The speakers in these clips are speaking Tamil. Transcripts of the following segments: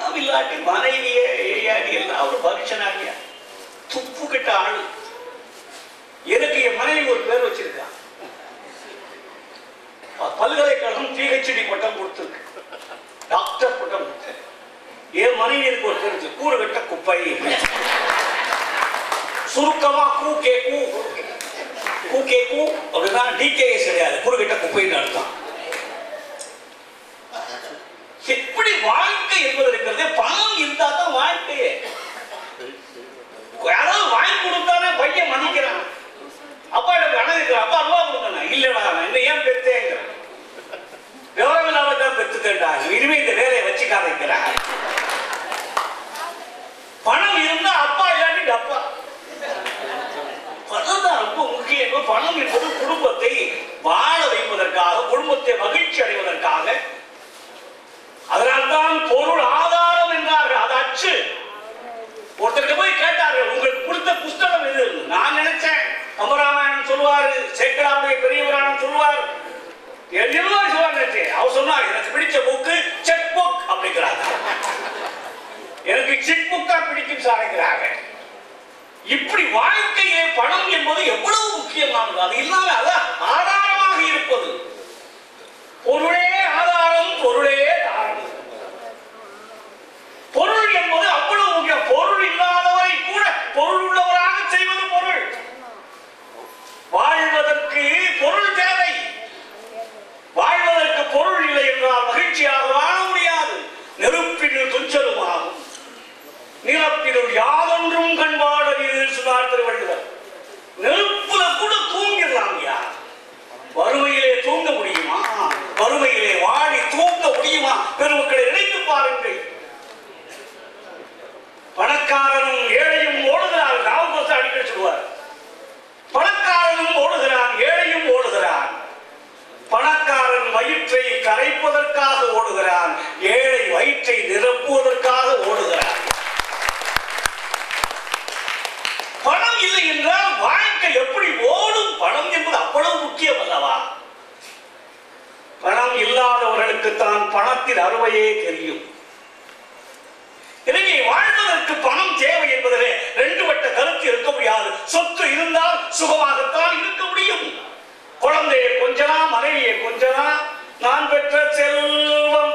பணம் இல்லாட்டி மனைவியே ஏயாடி எல்லாம் ஒரு பக்ஷனாகியா துப்பு கிட்ட ஆளு எனக்கு என் மனைவி ஒரு பேர் வச்சிருக்கா பல்கலைக்கழகம் பிஹெச்டி பட்டம் கொடுத்துருக்கு டாக்டர் பட்டம் கொடுத்துருக்கு என் மனைவி எனக்கு ஒரு பேர் வச்சு கூறு கட்ட குப்பை சுருக்கமா கூ கே கூ கூ கே கூ அப்படின்னா டிகேஎஸ் கிடையாது கூறுகிட்ட குப்பைன்னு அர்த்தம் எப்படி வாழ்க்கை என்பது இருக்கிறது பணம் இருந்தா தான் வாழ்க்கையே யாராவது வாங்கி கொடுத்தானே பையன் மதிக்கிறான் அப்பா எனக்கு பணம் இருக்கிற அப்பா ரூபா கொடுக்கணும் இல்லடா நான் இந்த ஏன் பெத்தேங்கிறேன் விவரம் இல்லாம தான் பெத்துட்டேன்டா இனிமே இந்த வேலையை வச்சுக்காதேங்கிறான் பணம் இருந்தா அப்பா இல்லாட்டி டப்பா பணம் தான் ரொம்ப முக்கியம் பணம் என்பது குடும்பத்தை வாழ வைப்பதற்காக குடும்பத்தை மகிழ்ச்சி அடைவதற்காக அதனால்தான் பொருள் ஆதாரம் என்றார்கள் அது அச்சு ஒருத்தர்கிட்ட போய் கேட்டார்கள் உங்களுக்கு கொடுத்த புஸ்தகம் எது நான் நினைச்சேன் கம்பராமாயணம் சொல்லுவாரு சேக்கடாவுடைய பெரிய புராணம் சொல்லுவார் எல்லாம் சொல்லுவார் நினைச்சேன் அவர் சொன்னார் எனக்கு பிடிச்ச புக்கு செக் புக் அப்படிங்கிறாங்க எனக்கு செக் புக்கா பிடிக்கும் சாருங்கிறாங்க இப்படி வாழ்க்கையிலே பணம் என்பது எவ்வளவு முக்கியமானது அது இல்லாம அதான் ஆதாரமாக இருப்பது பொருளே ஆதாரம் பொருளே தாரம் பொருள் என்பது அவ்வளவு முக்கியம் பொருள் இல்லாதவரை கூட பொருள் உள்ளவராக செய்வது பொருள் வாழ்வதற்கு பொருள் தேவை வாழ்வதற்கு பொருள் இல்லை என்றால் மகிழ்ச்சியாக வாழ முடியாது நெருப்பினுள் துஞ்சலும் ஆகும் நிலப்பினுள் யாதொன்றும் கண்பாட சொன்னார் திருவள்ளுவர் நெருப்புல கூட தூங்கிடலாம் யார் வறுமையிலே தூங்க முடியுமா வறுமையிலே வாடி தூங்க முடியுமா பெருமக்களை நினைத்து பாருங்கள் பணக்காரனும் ஏழையும் ஓடுகிறார் ராமதாஸ் அடிக்கடி சொல்லுவார் பணக்காரனும் ஓடுகிறான் ஏழையும் ஓடுகிறான் பணக்காரன் வயிற்றை கரைப்பதற்காக ஓடுகிறான் ஏழை வயிற்றை நிரப்புவதற்காக ஓடுகிறான் பணம் இல்லை என்றால் வாழ்க்கை எப்படி ஓடும் பணம் என்பது அவ்வளவு முக்கியம் அல்லவா பணம் இல்லாதவர்களுக்கு தான் பணத்தின் அருமையே தெரியும் எனவே வாழ்வதற்கு பணம் தேவை என்பதிலே ரெண்டு வட்ட கருத்து இருக்க முடியாது சொத்து இருந்தால் சுகமாகத்தான் இருக்க முடியும் குழந்தையை கொஞ்சலாம் மனைவியை கொஞ்சலாம் நான் பெற்ற செல்வம்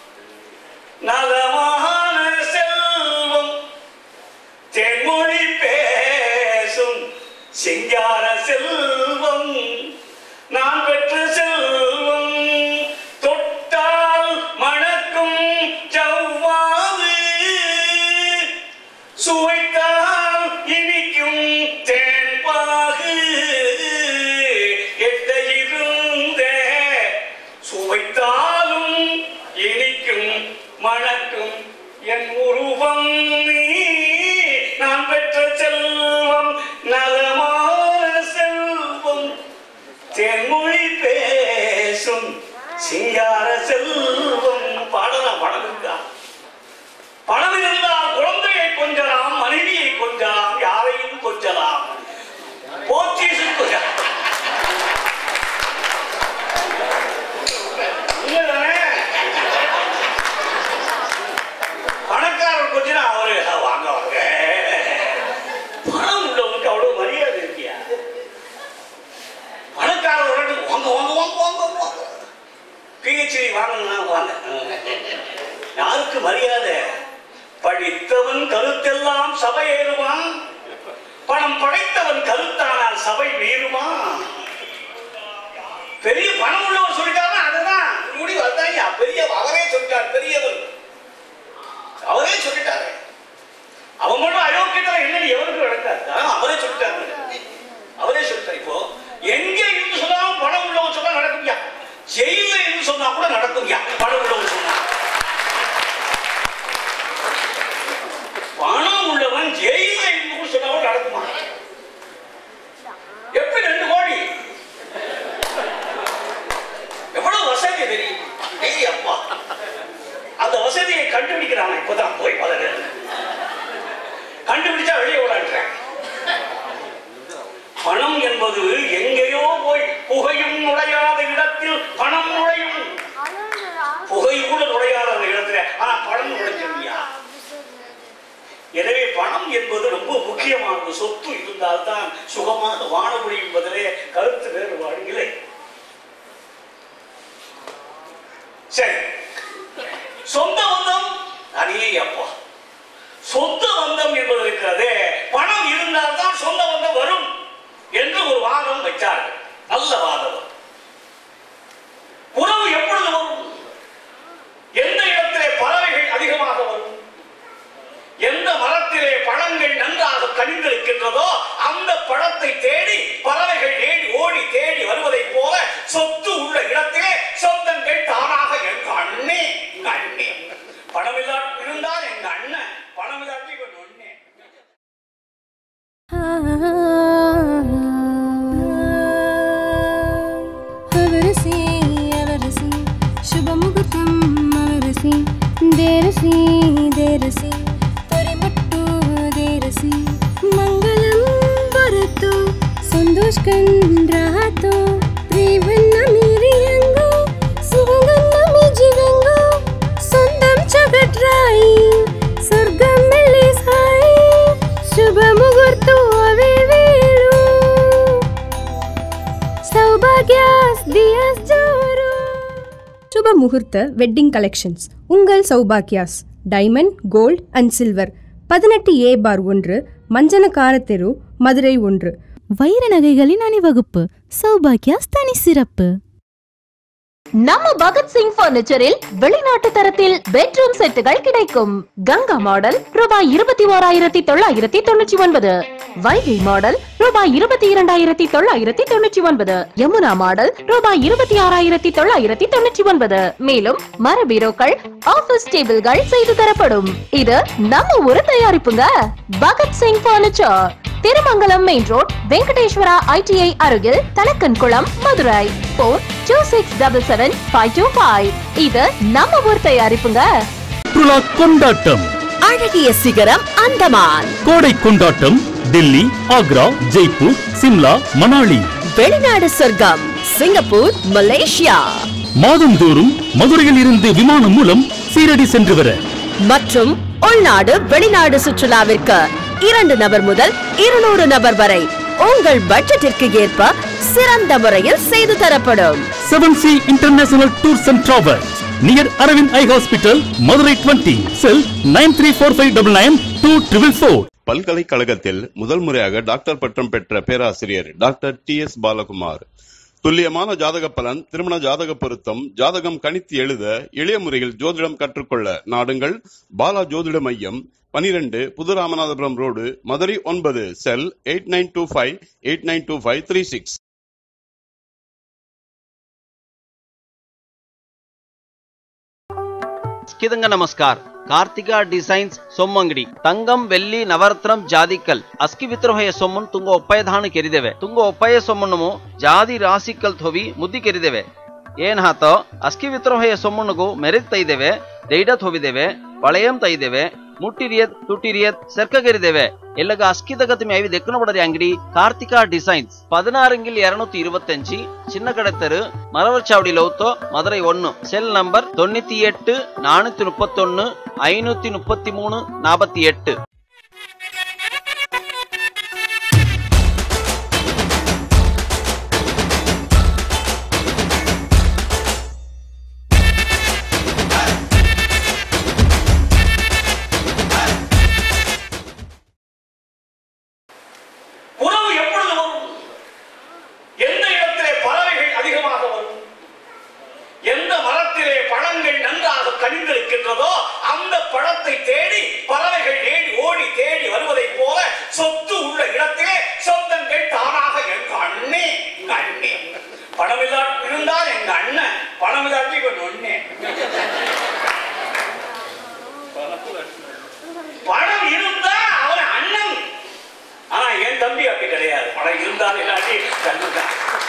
நலமான செல்வம் தென்மொழி பேசும் சிங்கார செல்வம் நான் பெற்ற செல்வம் தொட்டால் மணக்கும் செவ்வாது சுவைத்தால் இனிக்கும் தேன்பாகு எட்ட இருந்தே சுவைத்தாலும் இனிக்கும் மணக்கும் என் உருவம் நீ நான் பெற்ற செல்வம் நலமான செல்வம் தென்மொழி பேசும் சிங்கார செல்வம் பாடலாம் பணம் இருக்கா பணம் இருந்தால் குழந்தையை கொஞ்சலாம் மனைவியை கொஞ்சலாம் யாரையும் கொஞ்சலாம் போத்தீசு கொஞ்சலாம் உண்மைதானே? பணக்காரர் கொஞ்சம் அவரு "அஹ், வாங்க வாங்க பணம் உள்ளவனுக்கு அவ்வளவு மரியாதை இருக்கியா பணக்காரர் வாங்க வாங்க வாங்க வாங்க வாங்க பிஹெச்டி வாங்கணும்னா வாங்க யாருக்கு மரியாதை படித்தவன் கருத்தெல்லாம் சபை ஏறுவான் பணம் படைத்தவன் கருத்தானால் சபை வீறுமா பெரிய பணம் உள்ளவர் சொல்லிட்டாருன்னா அதுதான் முடிவு அதுதான் பெரிய அவரே சொல்லிட்டார் பெரியவர் அவரே சொல்லிட்டாரு அவன் மட்டும் அயோக்கியத்தில் என்னன்னு எவருக்கு நடக்காது ஆனா அவரே சொல்லிட்டாரு அவரே சொல்லிட்டார் இப்போ எங்க இருந்து சொன்னாலும் பணம் உள்ளவன் சொன்னா நடக்கும்யா ஜெயில இருந்து சொன்னா கூட நடக்கும்யா பணம் உள்ளவன் சொன்னா பணம் உள்ளவன் ஜெயில இருந்து கூட சொன்னா கூட நடக்குமா எப்படி ரெண்டு கோடி எவ்வளவு வசதி தெரியும் ஏய் அப்பா அந்த வசதியை கண்டுபிடிக்கிறான் இப்பதான் போய் பலரு கண்டுபிடிச்சா வெளியே விடான்றேன் பணம் என்பது எங்கேயோ போய் புகையும் நுழையாத இடத்தில் பணம் நுழையும் புகை கூட நுழையாத அந்த இடத்துல ஆனா பணம் நுழைஞ்சிருக்கியா அடே அப்பா சொந்த பந்தம் என்பது இருக்கிறதே பணம் இருந்தால்தான் சொந்த பந்தம் வரும் என்று ஒரு வாதம் வைத்தார்கள் நல்ல வாதம் உறவு எப்பொழுது வரும் எந்த இடத்திலே பறவைகள் அதிகமாக வரும் எந்த மரத்திலே பழங்கள் நன்றாக கனிந்திருக்கின்றதோ அந்த பழத்தை தேடி பறவைகள் தேடி ஓடி தேடி வருவதைப் போல சொத்து உள்ள இடத்திலே சொந்தங்கள் தானாக எங்க அண்ணே எங்க அண்ணே பணம் இல்லா இருந்தால் எங்க அண்ணன் பணம் இல்லாட்டி இவன் ஒண்ணே ಅವರಸಿ ಅವರಸಿ ಶುಭ ಮುಹೂರ್ತಂ ಅವರಸಿ ದೇರಸಿ ದೇರಸಿ ತೊರಿಮಟ್ಟು ದೇರಸಿ ಮಂಗಲಂ ಬರುತ್ತು ಸಂತೋಷ್ ಕಂಡ್ರಾತು ರೇವನ್ನ ಮೀರಿಯಂಗು ಸುಗಂಧ ಮಿಜಿವೆಂಗು സ്വന്തം ചകട്രായി സ്വർഗം മെല്ലെ സായി ശുഭ മുഹൂർത്തു അവേ വേളു சௌபாகியாஸ் தியாஸ் ஜோரோ சுப முகூர்த்த வெட்டிங் கலெக்ஷன்ஸ் உங்கள் சௌபாக்கியாஸ் டைமண்ட் கோல்ட் அண்ட் சில்வர் பதினெட்டு ஏ பார் ஒன்று மஞ்சனக்கார தெரு மதுரை ஒன்று வைர நகைகளின் அணிவகுப்பு சௌபாக்கியாஸ் தனி சிறப்பு நம்ம பகத்சிங் பர்னிச்சரில் வெளிநாட்டு தரத்தில் பெட்ரூம் செட்டுகள் கிடைக்கும் கங்கா மாடல் ரூபாய் இருபத்தி ஓராயிரத்தி தொள்ளாயிரத்தி தொண்ணூற்றி ஒன்பது வைகை மாடல் ரூபாய் இருபத்தி இரண்டாயிரத்தி தொள்ளாயிரத்தி தொண்ணூற்றி ஒன்பது யமுனா மாடல் ரூபாய் இருபத்தி ஆறாயிரத்தி தொள்ளாயிரத்தி தொண்ணூற்றி ஒன்பது மேலும் மர பீரோக்கள் ஆபீஸ் டேபிள்கள் செய்து தரப்படும் இது நம்ம ஊரு தயாரிப்புங்க Bhagat Singh furniture Thirumangalam main road Venkateswara ITI அருகில் Thalakkankulam Madurai phone two six double seven five two five இது நம்ம ஊர் தயாரிப்புங்க சுற்றுலா கொண்டாட்டம் அழகிய சிகரம் அந்தமான் கோடை கொண்டாட்டம் டில்லி ஆக்ரா ஜெய்ப்பூர் சிம்லா மணாலி வெளிநாடு சொர்க்கம் சிங்கப்பூர் மலேசியா மாதந்தோறும் மதுரையில் இருந்து விமானம் மூலம் சீரடி சென்று வர மற்றும் உள்நாடு வெளிநாடு சுற்றுலாவிற்கு இரண்டு நபர் முதல் இருநூறு நபர் வரை உங்கள் பட்ஜெட்டிற்கு ஏற்ப சிறந்த முறையில் செய்து தரப்படும் seven C international tours and travels near Aravind eye hospital Madurai twenty cell nine three four five double nine two triple four பல்கலைக்கழகத்தில் முதல் முறையாக டாக்டர் பட்டம் பெற்ற பேராசிரியர் டாக்டர் டி எஸ் பாலகுமார் துல்லியமான ஜாதக பலன் திருமண ஜாதக பொருத்தம் ஜாதகம் கணித்து எழுத எளிய முறையில் ஜோதிடம் கற்றுக்கொள்ள நாடுங்கள் பாலா ஜோதிட மையம் பனிரெண்டு புது ராமநாதபுரம் ரோடு மதுரை ஒன்பது cell eight nine two five eight nine two five three six ಕಿದಂಗ ನಮಸ್ಕಾರ ಕಾರ್ತಿಕ ಡಿಸೈನ್ಸ್ ಸೊಮ್ಮಂಗಡಿ ತಂಗಂ ವೆಲ್ಲಿ ನವರತ್ನಂ ಜಾದಿಕಲ್ ಅಸ್ಕಿ ವಿತ್ರೊಹೆಯ ಸೊಮ್ಮನ್ ತುಂಗ ಒಪ್ಪಯದಾನ ಕೆರಿದೆವೆ ತುಂಗ ಒಪ್ಪಯ ಸೊಮ್ಮಣ್ಣು ಜಾದಿ ರಾಸಿಕಲ್ ಥೊವಿ ಮುದ್ದಿ ಕೆರಿದೆವೆ ಏನ್ ಹಾತ ಅಸ್ಕಿ ವಿತ್ರೊಹೆಯ ಸೊಮ್ಮಣ್ಣಗೂ ಮೆರೆದ್ ತೈದೆವೆ ಡೈಡತ್ ಹೋವಿದೆವೆ വളയം തൈದೇವೆ ಮುಟ್ಟಿರಿಯದ್ ತುಟ್ಟಿರಿಯದ್ സെർക്കകരിದೇವೆ ಎಲ್ಲಗ ಅಸ್ಕಿದಗತಿ ಮೇವಿ ದೆಕ್ಕನ ಬಡರಿ ಅಂಗಡಿ ಕಾರ್ತಿಕಾ ಡಿಸೈನ್ಸ್ பதினாறுங்கில் இருநூத்தி இருபத்தஞ்சு சின்ன கடத்தரு மரவர் சாவடி லவுத்தோ மதுரை ஒன்னு செல் நம்பர் தொண்ணூத்தி எட்டு நானூத்தி முப்பத்தொன்னு ஐநூத்தி முப்பத்தி மூணு நாற்பத்தி எட்டு உறவு எப்பொழுது வரும் எந்த இடத்திலே பறவைகள் அதிகமாக வரும் எந்த மரத்திலே பழங்கள் நன்றாக கனிந்திருக்கின்றதோ அந்த பழத்தை தேடி பறவைகள் தேடி ஓடி தேடி வருவதைப் போல சொத்து உள்ள இடத்திலே சொந்தங்கள் தானாக எங்க அண்ணே எங்க அண்ணே பணம் இல்லா இருந்தால் எங்க அண்ணன் பணம் இல்லாட்டி இவன் ஒண்ணே பணம் இருந்தா அவன் அண்ணன் ஆனா என் தம்பி அப்படி கிடையாது பணம் இருந்தால் இல்லாட்டி தந்துட்டான்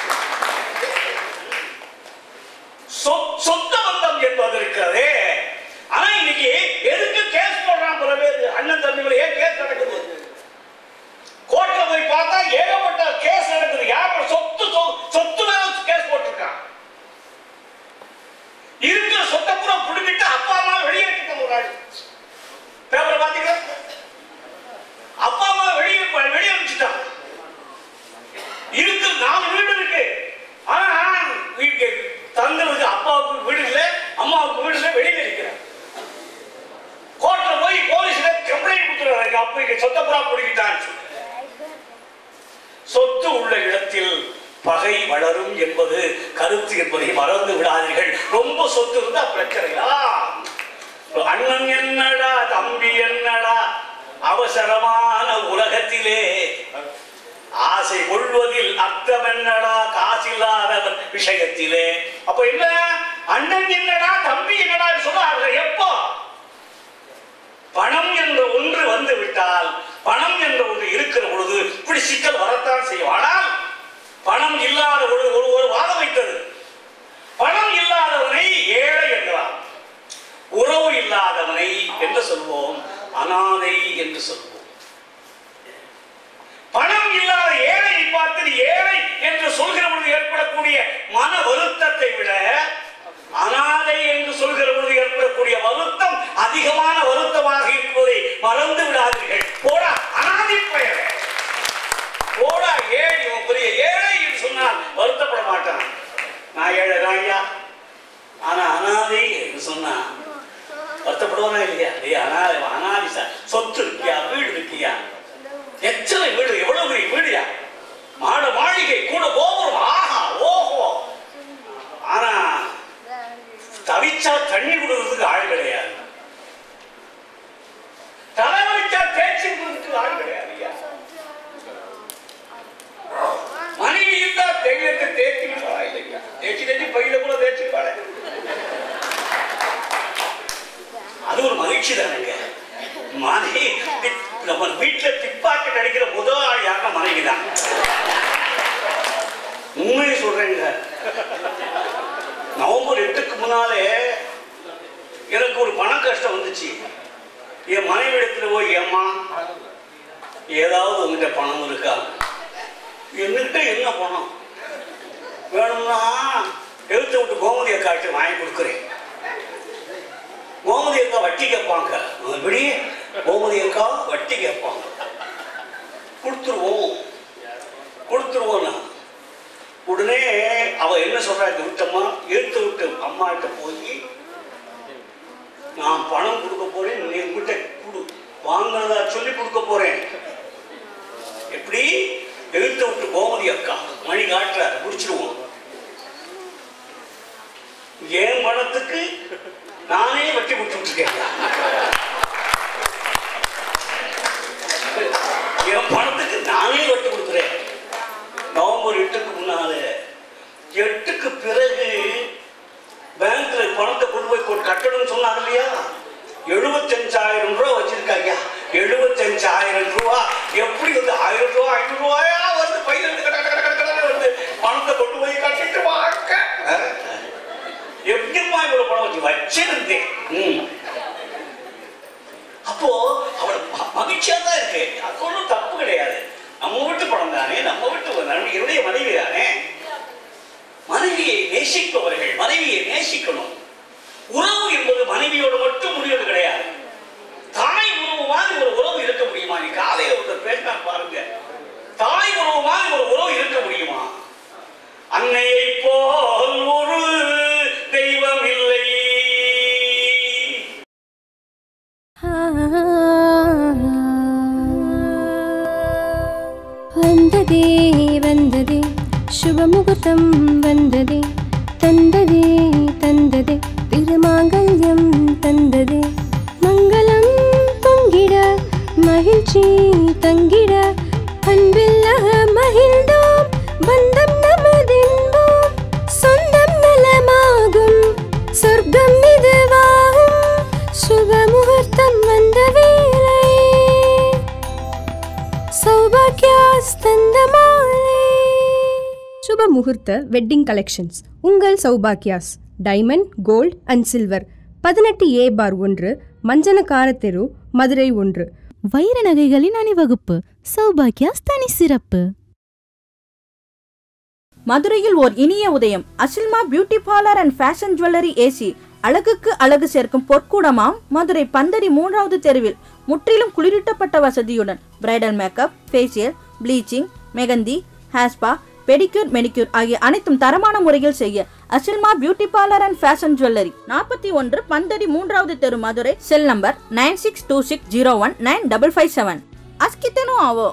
சொ- சொந்த பந்தம் என்பது இருக்கிறதே ஆனா இன்னைக்கு எதுக்கு கேஸ் போடுறான் பல பேர் அண்ணன் தம்பிகளை ஏன் கேஸ் நடக்குது கோர்ட்ல போய் பார்த்தா ஏகப்பட்ட கேஸ் நடக்குது யார் சொத்து சொ- சொத்து மேல கேஸ் போட்டிருக்கான் இருக்கிற சொத்தை பூரா புடுங்கிட்டு அப்பா அம்மா வெளியேற்றிட்ட ஒரு நாள் பேப்பரை பாத்தீங்களா அப்பா அம்மா வெளியே வெளியே அனுப்பிச்சுட்டான் இருக்கு நாலு வீடு இருக்கு ஆனா வீட்டுக்கு தங்களுக்கு அப்பாவுக்கு வீடு இல்லை அம்மாவுக்கு வீடு இல்லை வெளியில இருக்கிறேன் எங்க அப்பா எங்க சொத்த புறா பிடிக்கிட்டான் சொத்து உள்ள இடத்தில் பகை வளரும் என்பது கருத்து என்பதை மறந்து விடாதீர்கள் ரொம்ப சொத்து இருந்தா பிரச்சனையா அண்ணன் என்னடா தம்பி என்னடா அவசரமான உலகத்திலே ஆசை கொள்வதில் அர்த்தம் என்னடா காசில்லாதவன் விஷயத்திலே அப்ப என்ன அண்ணன் என்னடா தம்பி என்னடா சொல்றார்கள் எப்போ பணம் என்ற ஒன்று வந்து விட்டால் பணம் என்ற ஒன்று இருக்கிற பொழுது இப்படி சிக்கல் வரத்தான் செய்யும் ஆனால் பணம் இல்லாத பொழுது ஒரு ஒரு வாதம் வைத்தது பணம் இல்லாதவனை ஏழை என்றான் உறவு இல்லாதவனை என்று சொல்வோம் அனாதை என்று சொல்வோம் பணம் இல்லாத ஏழையை பார்த்து நீ ஏழை என்று சொல்கிற பொழுது ஏற்படக்கூடிய மன வருத்தத்தை விட அனாதை என்று சொல்கிற பொழுது ஏற்படக்கூடிய வருத்தம் அதிகமான வருத்தமாக இருப்பதை மறந்து விடாதீர்கள் போடா அனாதை பெயர் போடா ஏழை இவன் பெரிய ஏழை என்று சொன்னால் வருத்தப்பட மாட்டான் நான் ஏழை தான் ஐயா ஆனா அனாதை என்று சொன்னா வருத்தப்படுவானா இல்லையா இல்லையா அனாதை அனாதை சார் சொத்து இருக்கியா வீடு இருக்கியா எத்தனை வீடு எவ்வளவு பெரிய வீடுயா மாட மாளிகை கூட கோபுரம் ஆஹா ஓஹோ ஆனா தவிச்சா தண்ணி கொடுக்கறதுக்கு ஆள் கிடையாது தலைவலிச்சா தேய்ச்சி கொடுக்கறதுக்கு ஆள் கிடையாது ஐயா. மனைவி இருந்தா தெய்வத்தை தேய்ச்சி விடுவா இல்லையா தேய்ச்சி தேய்ச்சி பையில கூட தேய்ச்சி விடுவாளே. அது ஒரு மகிழ்ச்சி தானேங்க மனைவி நம்ம வீட்டுல பிக்பாக்கெட் அடிக்கிற முதல் ஆள் யாருன்னா மனைவி தான் உண்மையை சொல்றேங்க நவம்பர் எட்டுக்கு முன்னாலே எனக்கு ஒரு பண கஷ்டம் வந்துச்சு என் மனைவி இடத்துல போய் ஏம்மா ஏதாவது உங்ககிட்ட பணம் இருக்கா என்கிட்ட என்ன பணம் வேணும்னா எழுத்து விட்டு கோமதி அக்காட்டு வாங்கி கொடுக்குறேன் கோமதி அக்கா வட்டி கேட்பாங்க எப்படி கோமதி அக்கா வட்டி கேட்பாங்க கொடுத்துருவோம் கொடுத்துருவோம் நான் உடனே அவ என்ன சொல்றா இந்த விட்டம்மா எடுத்து விட்டு அம்மா கிட்ட போய் நான் பணம் கொடுக்க போறேன் நீ என்கிட்ட கொடு வாங்கினதா சொல்லி கொடுக்க போறேன் எப்படி எழுத்து விட்டு கோமதி அக்கா மணி காட்டுற முடிச்சிருவோம் என் பணத்துக்கு நானே வட்டி கொடுத்துட்டு இருக்கேன் என் பணத்துக்கு நானே வட்டி கொடுக்குறேன் நவம்பர் எட்டுக்கு முன்னாலே எட்டுக்கு பிறகு பேங்க்ல பணத்தை கொண்டு போய் கொண்டு கட்டணும்னு சொன்னாங்க இல்லையா எழுபத்தஞ்சாயிரம் ரூபா வச்சிருக்காங்க எழுபத்தஞ்சாயிரம் ரூபா எப்படி வந்து ஆயிரம் ரூபா ஐநூறு ரூபாயா வந்து பையில இருந்து கட, கட, கட, கட, கட வந்து பணத்தை கொண்டு போய் கட்டிட்டு வாங்க எப்படிமா இவ்வளவு பணம் வச்சு வச்சிருந்தேன் ம். அப்போ அவள் ம- மகிழ்ச்சியா தான் இருக்கு அது ஒன்றும் தப்பு கிடையாது நம்ம வீட்டு பணம் தானே நம்ம வீட்டு நன்மை என்னுடைய மனைவி தானே மனைவியை நேசிப்பவர்கள் மனைவியை நேசிக்கணும் உறவு என்பது மனைவியோடு மட்டும் முடிவது கிடையாது தாய் உறவு மாதிரி ஒரு உறவு இருக்க முடியுமா நீ காலையில ஒருத்தர் பேசினா பாருங்க தாய் உறவு மாதிரி ஒரு உறவு இருக்க முடியுமா அன்னையை போல் ஒரு தெய்வம் இல்லை வந்ததே வந்ததே சுபமுகூர்த்தம் வந்ததே தந்ததே தந்ததே திருமாங்கல்யம் தந்ததே மங்களம் பொங்கிட மகிழ்ச்சி தங்கிட அன்பில்ல மகிழ்ந்தோம் பந்தம் நமதென்போம் சொந்தம் நலமாகும் சொர்க்கம் இதுவாகும் சுபமுகூர்த்தம் வந்த வேளை சௌபாக்கியாஸ்தந்த மாலை சுப முகூர்த்த வெட்டிங் கலெக்ஷன்ஸ் உங்கள் சௌபாக்கியாஸ் டைமண்ட் கோல்ட் அண்ட் சில்வர் பதினெட்டு ஏ பார் ஒன்று மஞ்சனக்கார தெரு மதுரை ஒன்று வைர நகைகளின் அணிவகுப்பு சௌபாக்கியாஸ் தனி சிறப்பு மதுரையில் ஓர் இனிய உதயம் Asilma beauty parlour and fashion jewellery AC அழகுக்கு அழகு சேர்க்கும் பொற்கூடமாம் மதுரை பந்தரி மூன்றாவது தெருவில் முற்றிலும் குளிரூட்டப்பட்ட வசதியுடன் bridal makeup facial bleaching mehndi hair spa pedicure manicure ஆகிய அனைத்தும் தரமான முறையில் செய்ய Asilma beauty parlour and fashion jewellery நாற்பத்தி ஒன்று பந்தடி மூன்றாவது தெரு Madurai cell number nine six two six zero one nine double five seven அஸ்கித்தனும் ஆவோ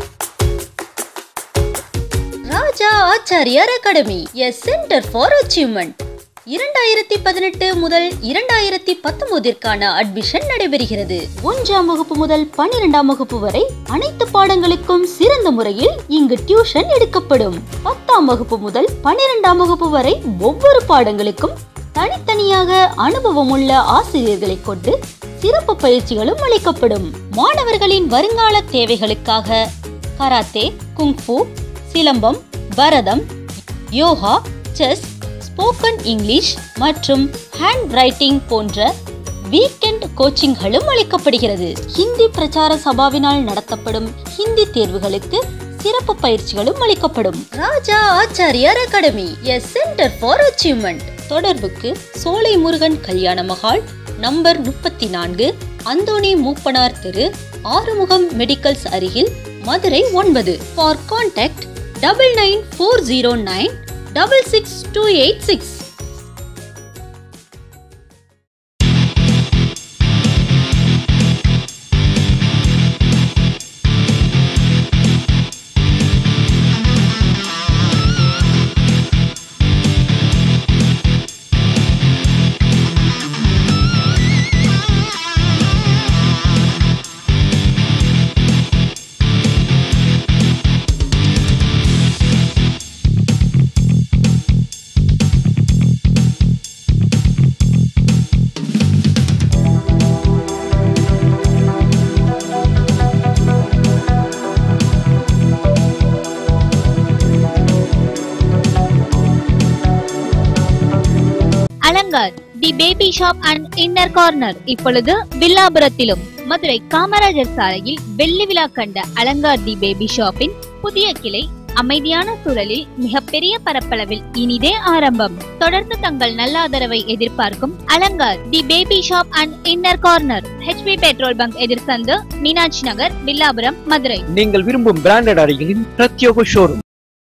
Raja Achariyar academy a centre for achievement இரண்டாயிரத்தி பதினெட்டு முதல் இரண்டாயிரத்தி பத்தொன்பதிற்கான அட்மிஷன் நடைபெறுகிறது ஒன்றாம் வகுப்பு முதல் பன்னிரெண்டாம் வகுப்பு வரை அனைத்து பாடங்களுக்கும் சிறந்த முறையில் இங்கு டியூஷன் எடுக்கப்படும் பத்தாம் வகுப்பு முதல் பன்னிரெண்டாம் வகுப்பு வரை ஒவ்வொரு பாடங்களுக்கும் தனித்தனியாக அனுபவமுள்ள ஆசிரியர்களை கொண்டு சிறப்பு பயிற்சிகளும் அளிக்கப்படும் மாணவர்களின் வருங்கால தேவைகளுக்காக karate kung fu silambam Bharatham yoga chess spoken English மற்றும் ஹேண்ட் ரைட்டிங் போன்ற வீக்கெண்ட் கோச்சிங்களும் அளிக்கப்படுகிறது ஹிந்தி பிரச்சார சபாவினால் நடத்தப்படும் ஹிந்தி தேர்வுகளுக்கு சிறப்பு பயிற்சிகளும் அளிக்கப்படும் Raja Achariyar academy a centre for achievement தொடர்புக்கு சோலை முருகன் கல்யாண மகால் நம்பர் முப்பத்தி நான்கு அந்தோணி மூப்பனார் தெரு ஆறுமுகம் மெடிக்கல்ஸ் அருகில் மதுரை ஒன்பது for contact double nine four zero nine double six two eight six Alankar the baby shop and inner corner இப்பொழுது வில்லாபுரத்திலும் மதுரை காமராஜர் சாலையில் வெள்ளி விழா கண்ட அலங்கார் தி பேபி ஷாப்பின் புதிய கிளை அமைதியான சூழலில் மிகப்பெரிய பரப்பளவில் இனிதே ஆரம்பம் தொடர்ந்து தங்கள் நல்ல ஆதரவை எதிர்பார்க்கும் Alankar the baby shop and inner corner HP petrol bunk எதிர்சந்து மீனாட்சி நகர் வில்லாபுரம் மதுரை நீங்கள் விரும்பும் பிராண்டட் அறைகளின் பிரத்யேக ஷோரூம்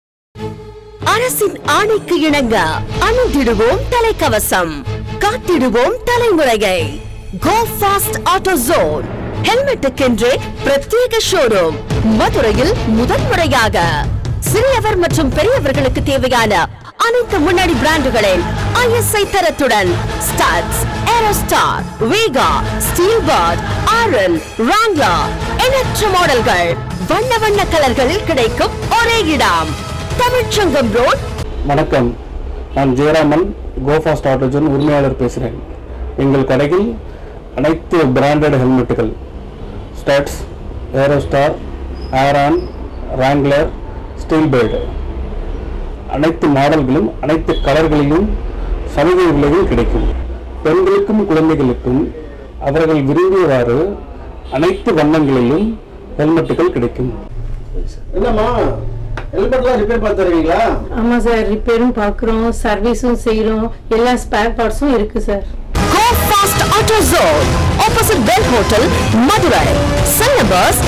அரசின் ஆணைக்கு இணங்க அணிந்திடுவோம் தலைக்கவசம் காத்திடுவோம் தலைமுறையை கோ ஃபாஸ்ட் ஆட்டோ ஜோன் ஹெல்மெட்டுக்கென்றே பிரத்யேக ஷோரூம் மதுரையில் முதன்முறையாக சிறியவர் மற்றும் பெரியவர்களுக்கு தேவையான அனைத்து முன்னணி பிராண்டுகளின் ஐஎஸ்ஐ தரத்துடன் Studds Aerostar Vega Steelbird Aaron Wrangler எண்ணற்ற மாடல்கள் வண்ண வண்ண கலர்களில் கிடைக்கும் ஒரே இடம் தமிழ்ச்சங்கம் ரோட் வணக்கம் நான் ஜெயராமன் கோஃபாஸ்ட் ஆட்டோஜன் உரிமையாளர் பேசுகிறேன் எங்கள் கடையில் அனைத்து பிராண்டட் ஹெல்மெட்டுகள் Studds Aerostar Aaron Wrangler Steelbird அனைத்து மாடல்களும் அனைத்து கலர்களிலும் சலுகை விலையில் கிடைக்கும் பெண்களுக்கும் குழந்தைகளுக்கும் அவர்கள் விரும்பியவாறு அனைத்து வண்ணங்களிலும் ஹெல்மெட்டுகள் கிடைக்கும் என்னம்மா ஹெல்மெட்லாம் ரிப்பேர் பார்த்து தருவீங்களா ஆமா சார் ரிப்பேரும் பார்க்குறோம் சர்வீஸும் செய்கிறோம் எல்லா ஸ்பேர் பார்ட்ஸும் இருக்கு sir Go Fast Auto Zone, opposite Bell Hotel, Madurai. Cell numbers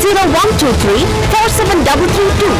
80123 47332.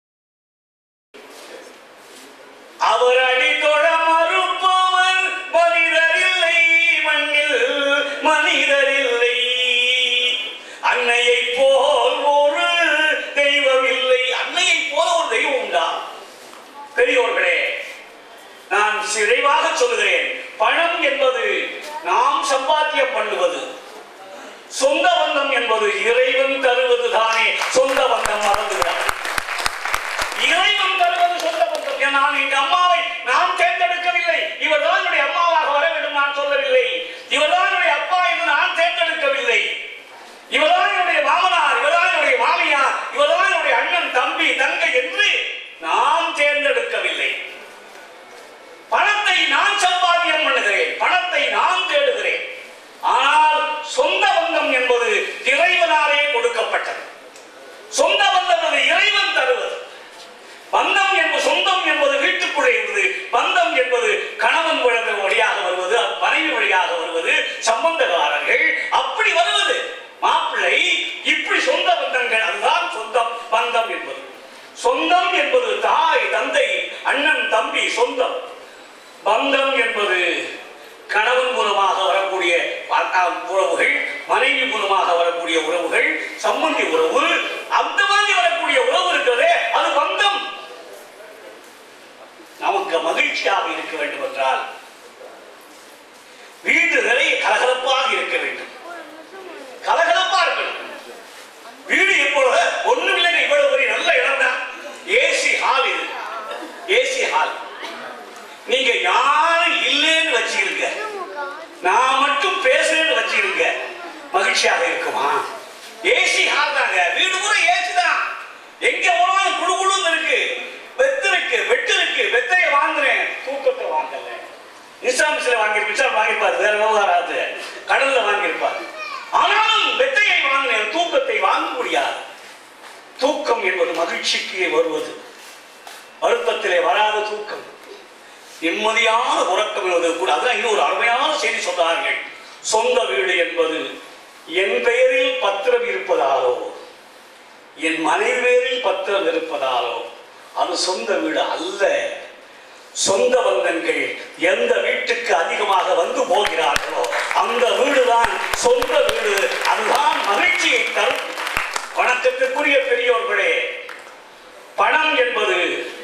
அவர் அடித்தொழ மறுப்பவர் மனிதரில்லை மண்ணில் மனிதரில்லை அன்னையை போல் ஒரு தெய்வம் இல்லை அன்னையை போல ஒரு தெய்வம் உண்டா பெரியோர்களே நான் சிறைவாக சொல்லுகிறேன் பணம் என்பது நாம் சம்பாத்தியம் பண்ணுவது சொந்த பந்தம் என்பது இறைவன் தருவது தானே சொந்த பந்தம் மறந்துகிறார் இறைவன் தருவது சொந்த பந்தம் ஏன் நான் எங்க அம்மாவை நான் தேர்ந்தெடுக்கவில்லை இவர்தான் என்னுடைய அம்மாவாக வர வேண்டும் நான் சொல்லவில்லை இவர்தான் என்னுடைய அப்பா என்று நான் தேர்ந்தெடுக்கவில்லை இவர்தான் என்னுடைய மாமனார் இவர்தான் என்னுடைய மாமியார் இவர்தான் என்னுடைய அண்ணன் தம்பி தங்கை என்று நாம் தேர்ந்தெடுக்கவில்லை பணத்தை நான் சம்பாத்தியம் பண்ணுகிறேன் பணத்தை நான் தேடுகிறேன் ஆனால் சொந்த பந்தம் என்பது இறைவனாலே கொடுக்கப்பட்டது சொந்த பந்தம் அது இறைவன் தருவது பந்தம் என்பது சொந்தம் என்பது வீட்டுக்குள்ளே இருந்தது பந்தம் என்பது கணவன் குழந்தை வழியாக வருவது மனைவி வழியாக வருவது சம்பந்தகாரர்கள் அப்படி வருவது மாப்பிள்ளை இப்படி சொந்த பந்தங்கள் அதுதான் சொந்தம் பந்தம் என்பது சொந்தம் என்பது தாய் சொந்தம் பந்தம் என்பது கணவன் மூலமாக வரக்கூடிய அ- உறவுகள் மனைவி மூலமாக வரக்கூடிய உறவுகள் சம்பந்தி உறவு அந்த மாதிரி வரக்கூடிய உறவு இருக்கிறதே அது பந்தம் நமக்கு மகிழ்ச்சியாக இருக்க வேண்டும் என்றால் வீடு நிறைய கலகலப்பாக இருக்க வேண்டும் கலகலப்பா இருக்கணும் வீடு எப்பொழுது ஒண்ணும் இல்லைங்க இவ்வளவு பெரிய நல்ல இடம் தான் ஏசி ஹால் இது ஏசி ஹால் நீங்க யாரும் இல்லைன்னு வச்சுருங்க நான் மட்டும் பேசுறேன்னு வச்சுருங்க மகிழ்ச்சியாக இருக்குமா ஏசி ஹால் தாங்க வீடு கூட ஏசி தான் எங்க போனாலும் குழு குழுன்னு இருக்கு வெத்து இருக்கு வெட்டு இருக்கு வெத்தைய வாங்குறேன் தூக்கத்தை வாங்கல இன்ஸ்டாமிஸ்ல வாங்கி மிச்சார் வாங்கியிருப்பாரு வேற விவகாராது கடல்ல வாங்கியிருப்பாரு ஆனாலும் வெத்தையை வாங்கினேன் தூக்கத்தை வாங்க முடியாது தூக்கம் என்பது மகிழ்ச்சிக்கு வருவது வருத்தத்திலே வராத தூக்கம் நிம்மதியான உறக்கம் என்பது கூட அதான் இன்னும் ஒரு அருமையான செய்தி சொன்னார்கள் சொந்த வீடு என்பது என் பெயரில் பத்திரம் இருப்பதாலோ என் மனைவி பேரில் பத்திரம் இருப்பதாலோ அது சொந்த வீடு அல்ல சொந்த பந்தங்கள் எந்த வீட்டுக்கு அதிகமாக வந்து போகிறார்களோ அந்த வீடுதான் சொந்த வீடு அதுதான் மகிழ்ச்சியை தரும் வணக்கத்திற்குரிய பெரியோர்களே பணம் என்பது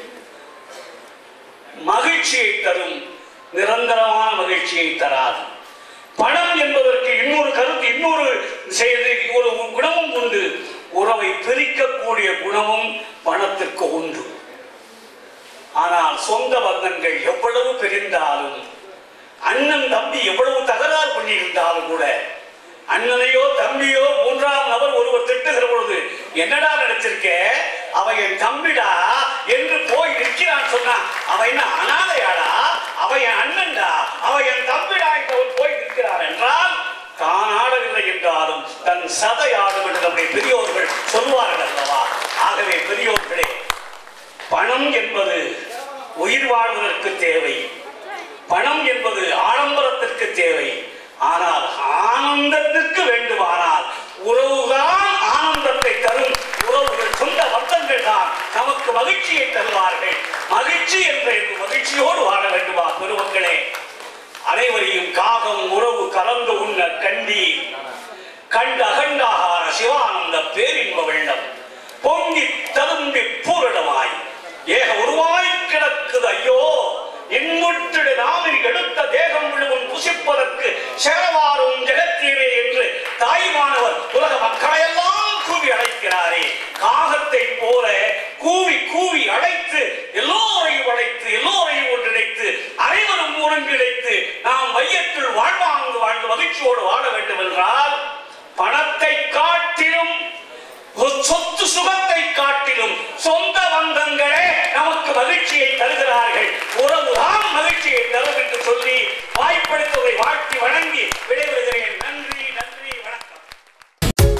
மகிழ்ச்சியை தரும் நிரந்தரமான மகிழ்ச்சியை தராது பணம் என்பதற்கு இன்னொரு கருத்து இன்னொரு செய்தி ஒரு குணமும் உண்டு உறவை பிரிக்கக்கூடிய குணமும் பணத்திற்கு உண்டு ஆனால் சொந்த பந்தங்கள் எவ்வளவு பிரிந்தாலும் அண்ணன் தம்பி எவ்வளவு தகராறு பண்ணியிருந்தாலும் கூட அண்ணனையோ தம்பியோ மூன்றாம் நபர் ஒருவர் திட்டுகிற பொழுது என்னடா நினைச்சிருக்க அவ என் தம்பிடா என்று போய் நிற்கிறான் சொன்னான் அவ என்ன அனாதையாடா அவ என் அண்ணன்டா அவ என் தம்பிடா என்றவர் போய் நிற்கிறார் என்றால் தான் ஆடவில்லை என்றாலும் தன் சதை ஆடும் என்று நம்முடைய பெரியோர்கள் சொல்வார்கள் அல்லவா ஆகவே பெரியோர்களே பணம் என்பது உயிர் வாழ்வதற்கு தேவை பணம் என்பது ஆடம்பரத்திற்கு தேவை ஆனால் ஆனந்தத்திற்கு வேண்டுமானால் உறவுதான் ஆனந்தத்தை தரும் உறவுகள் சொந்த வர்த்தங்கள் தான் நமக்கு மகிழ்ச்சியை தருவார்கள் மகிழ்ச்சி என்ற இந்த மகிழ்ச்சியோடு வாழ வேண்டுமா பெருமக்களே அனைவரையும் காகம் உறவு கலந்து உண்ண கண்டி கண்ட அகண்டாகார சிவானந்த பேரின்ப வெள்ளம் பொங்கி ததும்பி பூரணமாய் ஏக உருவாய் கிடக்குது ஐயோ இன்முற்றிடு நாமில் எடுத்த தேகம் விழுவும் புசிப்பதற்கு செலவாரும் ஜெகத்தீரே என்று தாய்மானவர் உலக மக்களையெல்லாம் கூவி அழைக்கிறாரே காகத்தை போல கூவி கூவி அழைத்து எல்லோரையும் அழைத்து எல்லோரையும் ஒன்றிணைத்து அனைவரும் ஒருங்கிணைத்து நாம் மையத்தில் வாழ்வாங்கு வாழ்ந்து மகிழ்ச்சியோடு வாழ வேண்டும் என்றால் பணத்தை காட்டிலும் ஒரு சொத்து சுகத்தை காட்டிலும் சொந்த பந்தங்களே நமக்கு மகிழ்ச்சியை தருகிறார்கள் உறவுதான் மகிழ்ச்சியை தரும் என்று சொல்லி வாய்ப்படுத்துவதை வாழ்த்தி வணங்கி விடைபெறுகிறேன் நன்றி நன்றி வணக்கம்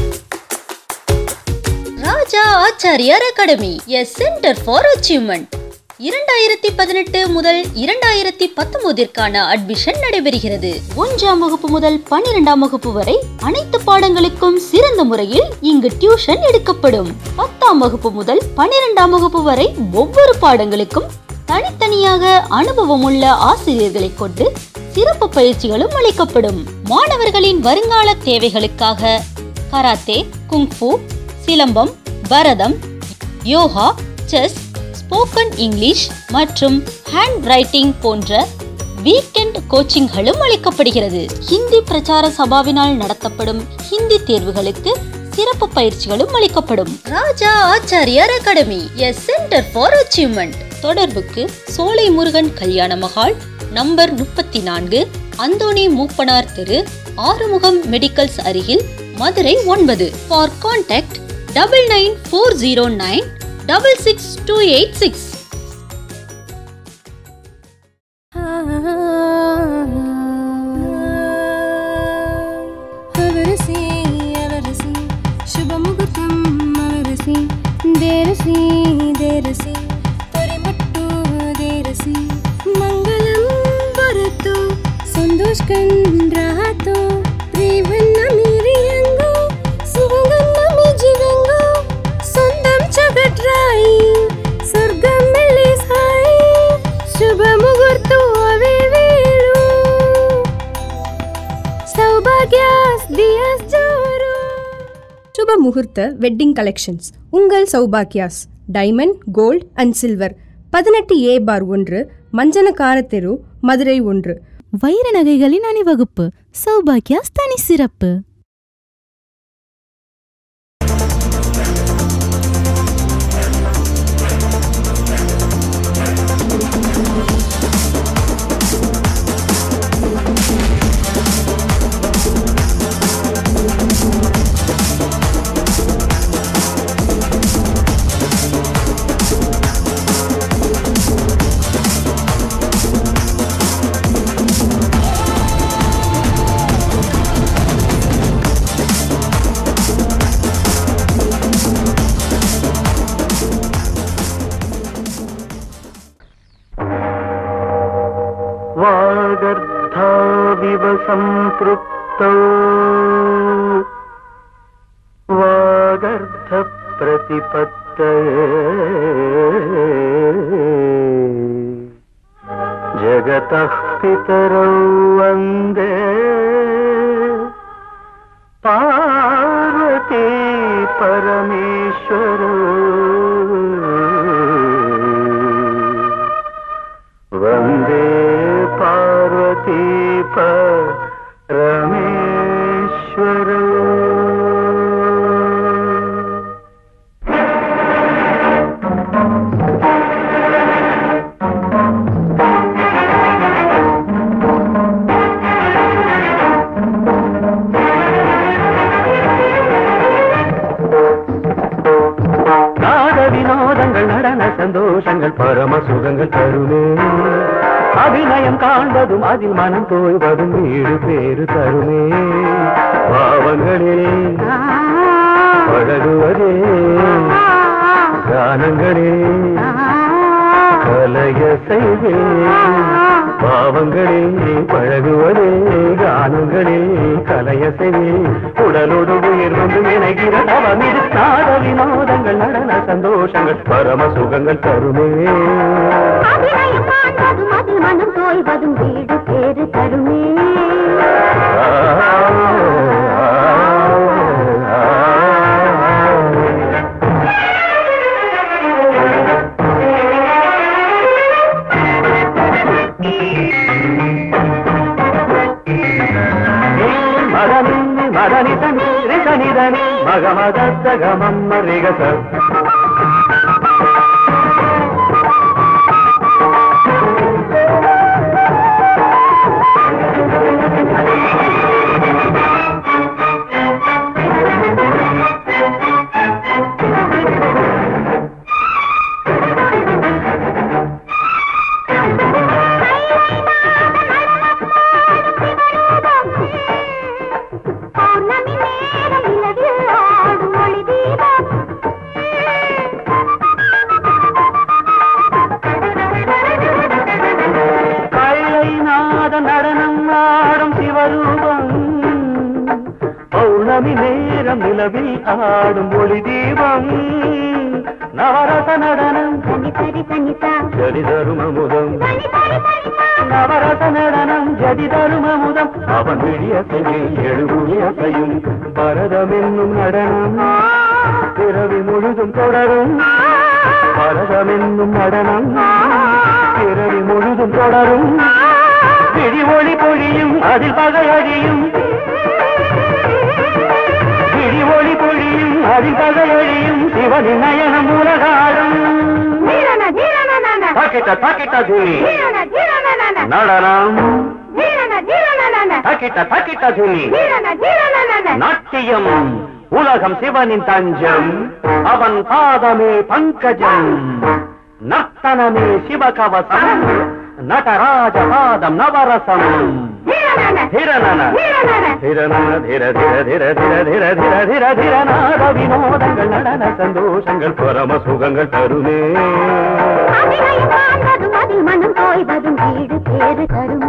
Raja Achariyar academy a centre for achievement இரண்டாயிரத்தி பதினெட்டு முதல் இரண்டாயிரத்தி பத்தொன்பதிற்கான அட்மிஷன் நடைபெறுகிறது ஒன்றாம் வகுப்பு முதல் பன்னிரெண்டாம் வகுப்பு வரை அனைத்து பாடங்களுக்கும் சிறந்த முறையில் இங்கு டியூஷன் எடுக்கப்படும் பத்தாம் வகுப்பு முதல் பன்னிரெண்டாம் வகுப்பு வரை ஒவ்வொரு பாடங்களுக்கும் தனித்தனியாக அனுபவமுள்ள ஆசிரியர்களை கொண்டு சிறப்பு பயிற்சிகளும் அளிக்கப்படும் மாணவர்களின் வருங்கால தேவைகளுக்காக karate kung fu silambam Bharatham yoga chess spoken English மற்றும் ஹேண்ட் ரைட்டிங் போன்ற வீக்கெண்ட் கோச்சிங்களும் அளிக்கப்படுகிறது ஹிந்தி பிரச்சார சபாவினால் நடத்தப்படும் ஹிந்தி தேர்வுகளுக்கு சிறப்பு பயிற்சிகளும் அளிக்கப்படும் Raja Achariyar academy a centre for achievement தொடர்புக்கு சோலை முருகன் கல்யாண மகால் நம்பர் முப்பத்தி நான்கு அந்தோணி மூப்பனார் தெரு ஆறுமுகம் மெடிக்கல்ஸ் அருகில் மதுரை ஒன்பது for contact double nine four zero nine double six two eight six ಅವರಸಿ ಅವರಸಿ ಶುಭ ಮುಹೂರ್ತಂ ಅವರಸಿ ದೇರಸಿ ದೇರಸಿ ತೊರೆಮಟ್ಟು ದೇರಸಿ ಮಂಗಲಂ ಬರತು ಸಂತೋಷ ಕಂಡ್ರಾತು ಪ್ರೇಮನ್ನ ಮೀರಿಯಂಗು சுகங்கன்ன மிஜிவெங்கோ சொந்தம் சகட்ராய் சொர்க்கம் மெல்லிசாய் தியாஸ் ஜோரோ சுப முகூர்த்த வெட்டிங் கலெக்ஷன்ஸ் உங்கள் சௌபாக்கியாஸ் டைமண்ட் கோல்ட் அண்ட் சில்வர் பதினெட்டு ஏ பார் ஒன்று மஞ்சனக்கார தெரு மதுரை ஒன்று வைர நகைகளின் அணிவகுப்பு சௌபாக்கியாஸ் தனி சிறப்பு वागर्धाविव सम्पृक्तौ वागर्धप्रतिपत्तये जगतः पितरौ वन्दे पार्वती परमेश्वरौ वन्दे पार्वती परमेश्वरौ நாத வினோதங்கள் நடன சந்தோஷங்கள் பரம சுகங்கள் தருமே அபிநயம் காண்பதும் அதில் மனம் தோய்வதும் வீடு பேரு தருமே பாவங்களே பழகுவதே கானங்களே கலைய செய்வே பாவங்களே பழகுவதே கானங்களே கலைய செய்வே உடலோடு உயிர் வந்து இணைகிற தவமிது நாத வினோதங்கள் நடன சந்தோஷங்கள் பரம சுகங்கள் தருமே மனம் தோய்வதும் வீடு பேரு தருமே மதனி மதனி தனி ரிசனிதனி மகமதத்த கமம்ம ரிகச பௌர்ணமி நேரம் நிலவில் ஆடும் ஒளி தீபம் கைலை நாத நடனம் ஆடும் சிவரூபம் பௌர்ணமி நேரம் நிலவில் ஆடும் ஒளி தீபம் நவரச நடனம் ஜதி தருமமுதம் நவரச நடனம் ஜதி தருமமுதம் அவன் விழியசையில் எழுபுழியசையும் பரதம் என்னும் நடனம் பிறவி முழுதும் தொடரும் பரதம் என்னும் நடனம் பிறவி முழுதும் தொடரும் விழி ஒளி பொழியும் அதில் பகை அழியும் விழி ஒளி பொழியும் அதில் பகை அழியும் சிவனின் நயனம் உலகாடும் தாக்கிட்ட தாக்கிட்ட தூணி நடனம் தாக்கிட்ட தாக்கிட்ட தூணி நாட்டியம் உலகம் சிவனின் தஞ்சம் அவன் பாதமே பங்கஜம் நர்த்தனமே சிவகவசம் நடராஜ பாதம் நவரசம் திரணன திரணன திர திர திர திர திர திர திர திர நாத வினோதங்கள் நடன சந்தோஷங்கள் பரம சுகங்கள் தருமே காண்பதும் அதில் மனம் தோய்வதும் வீடு பேரு தருமே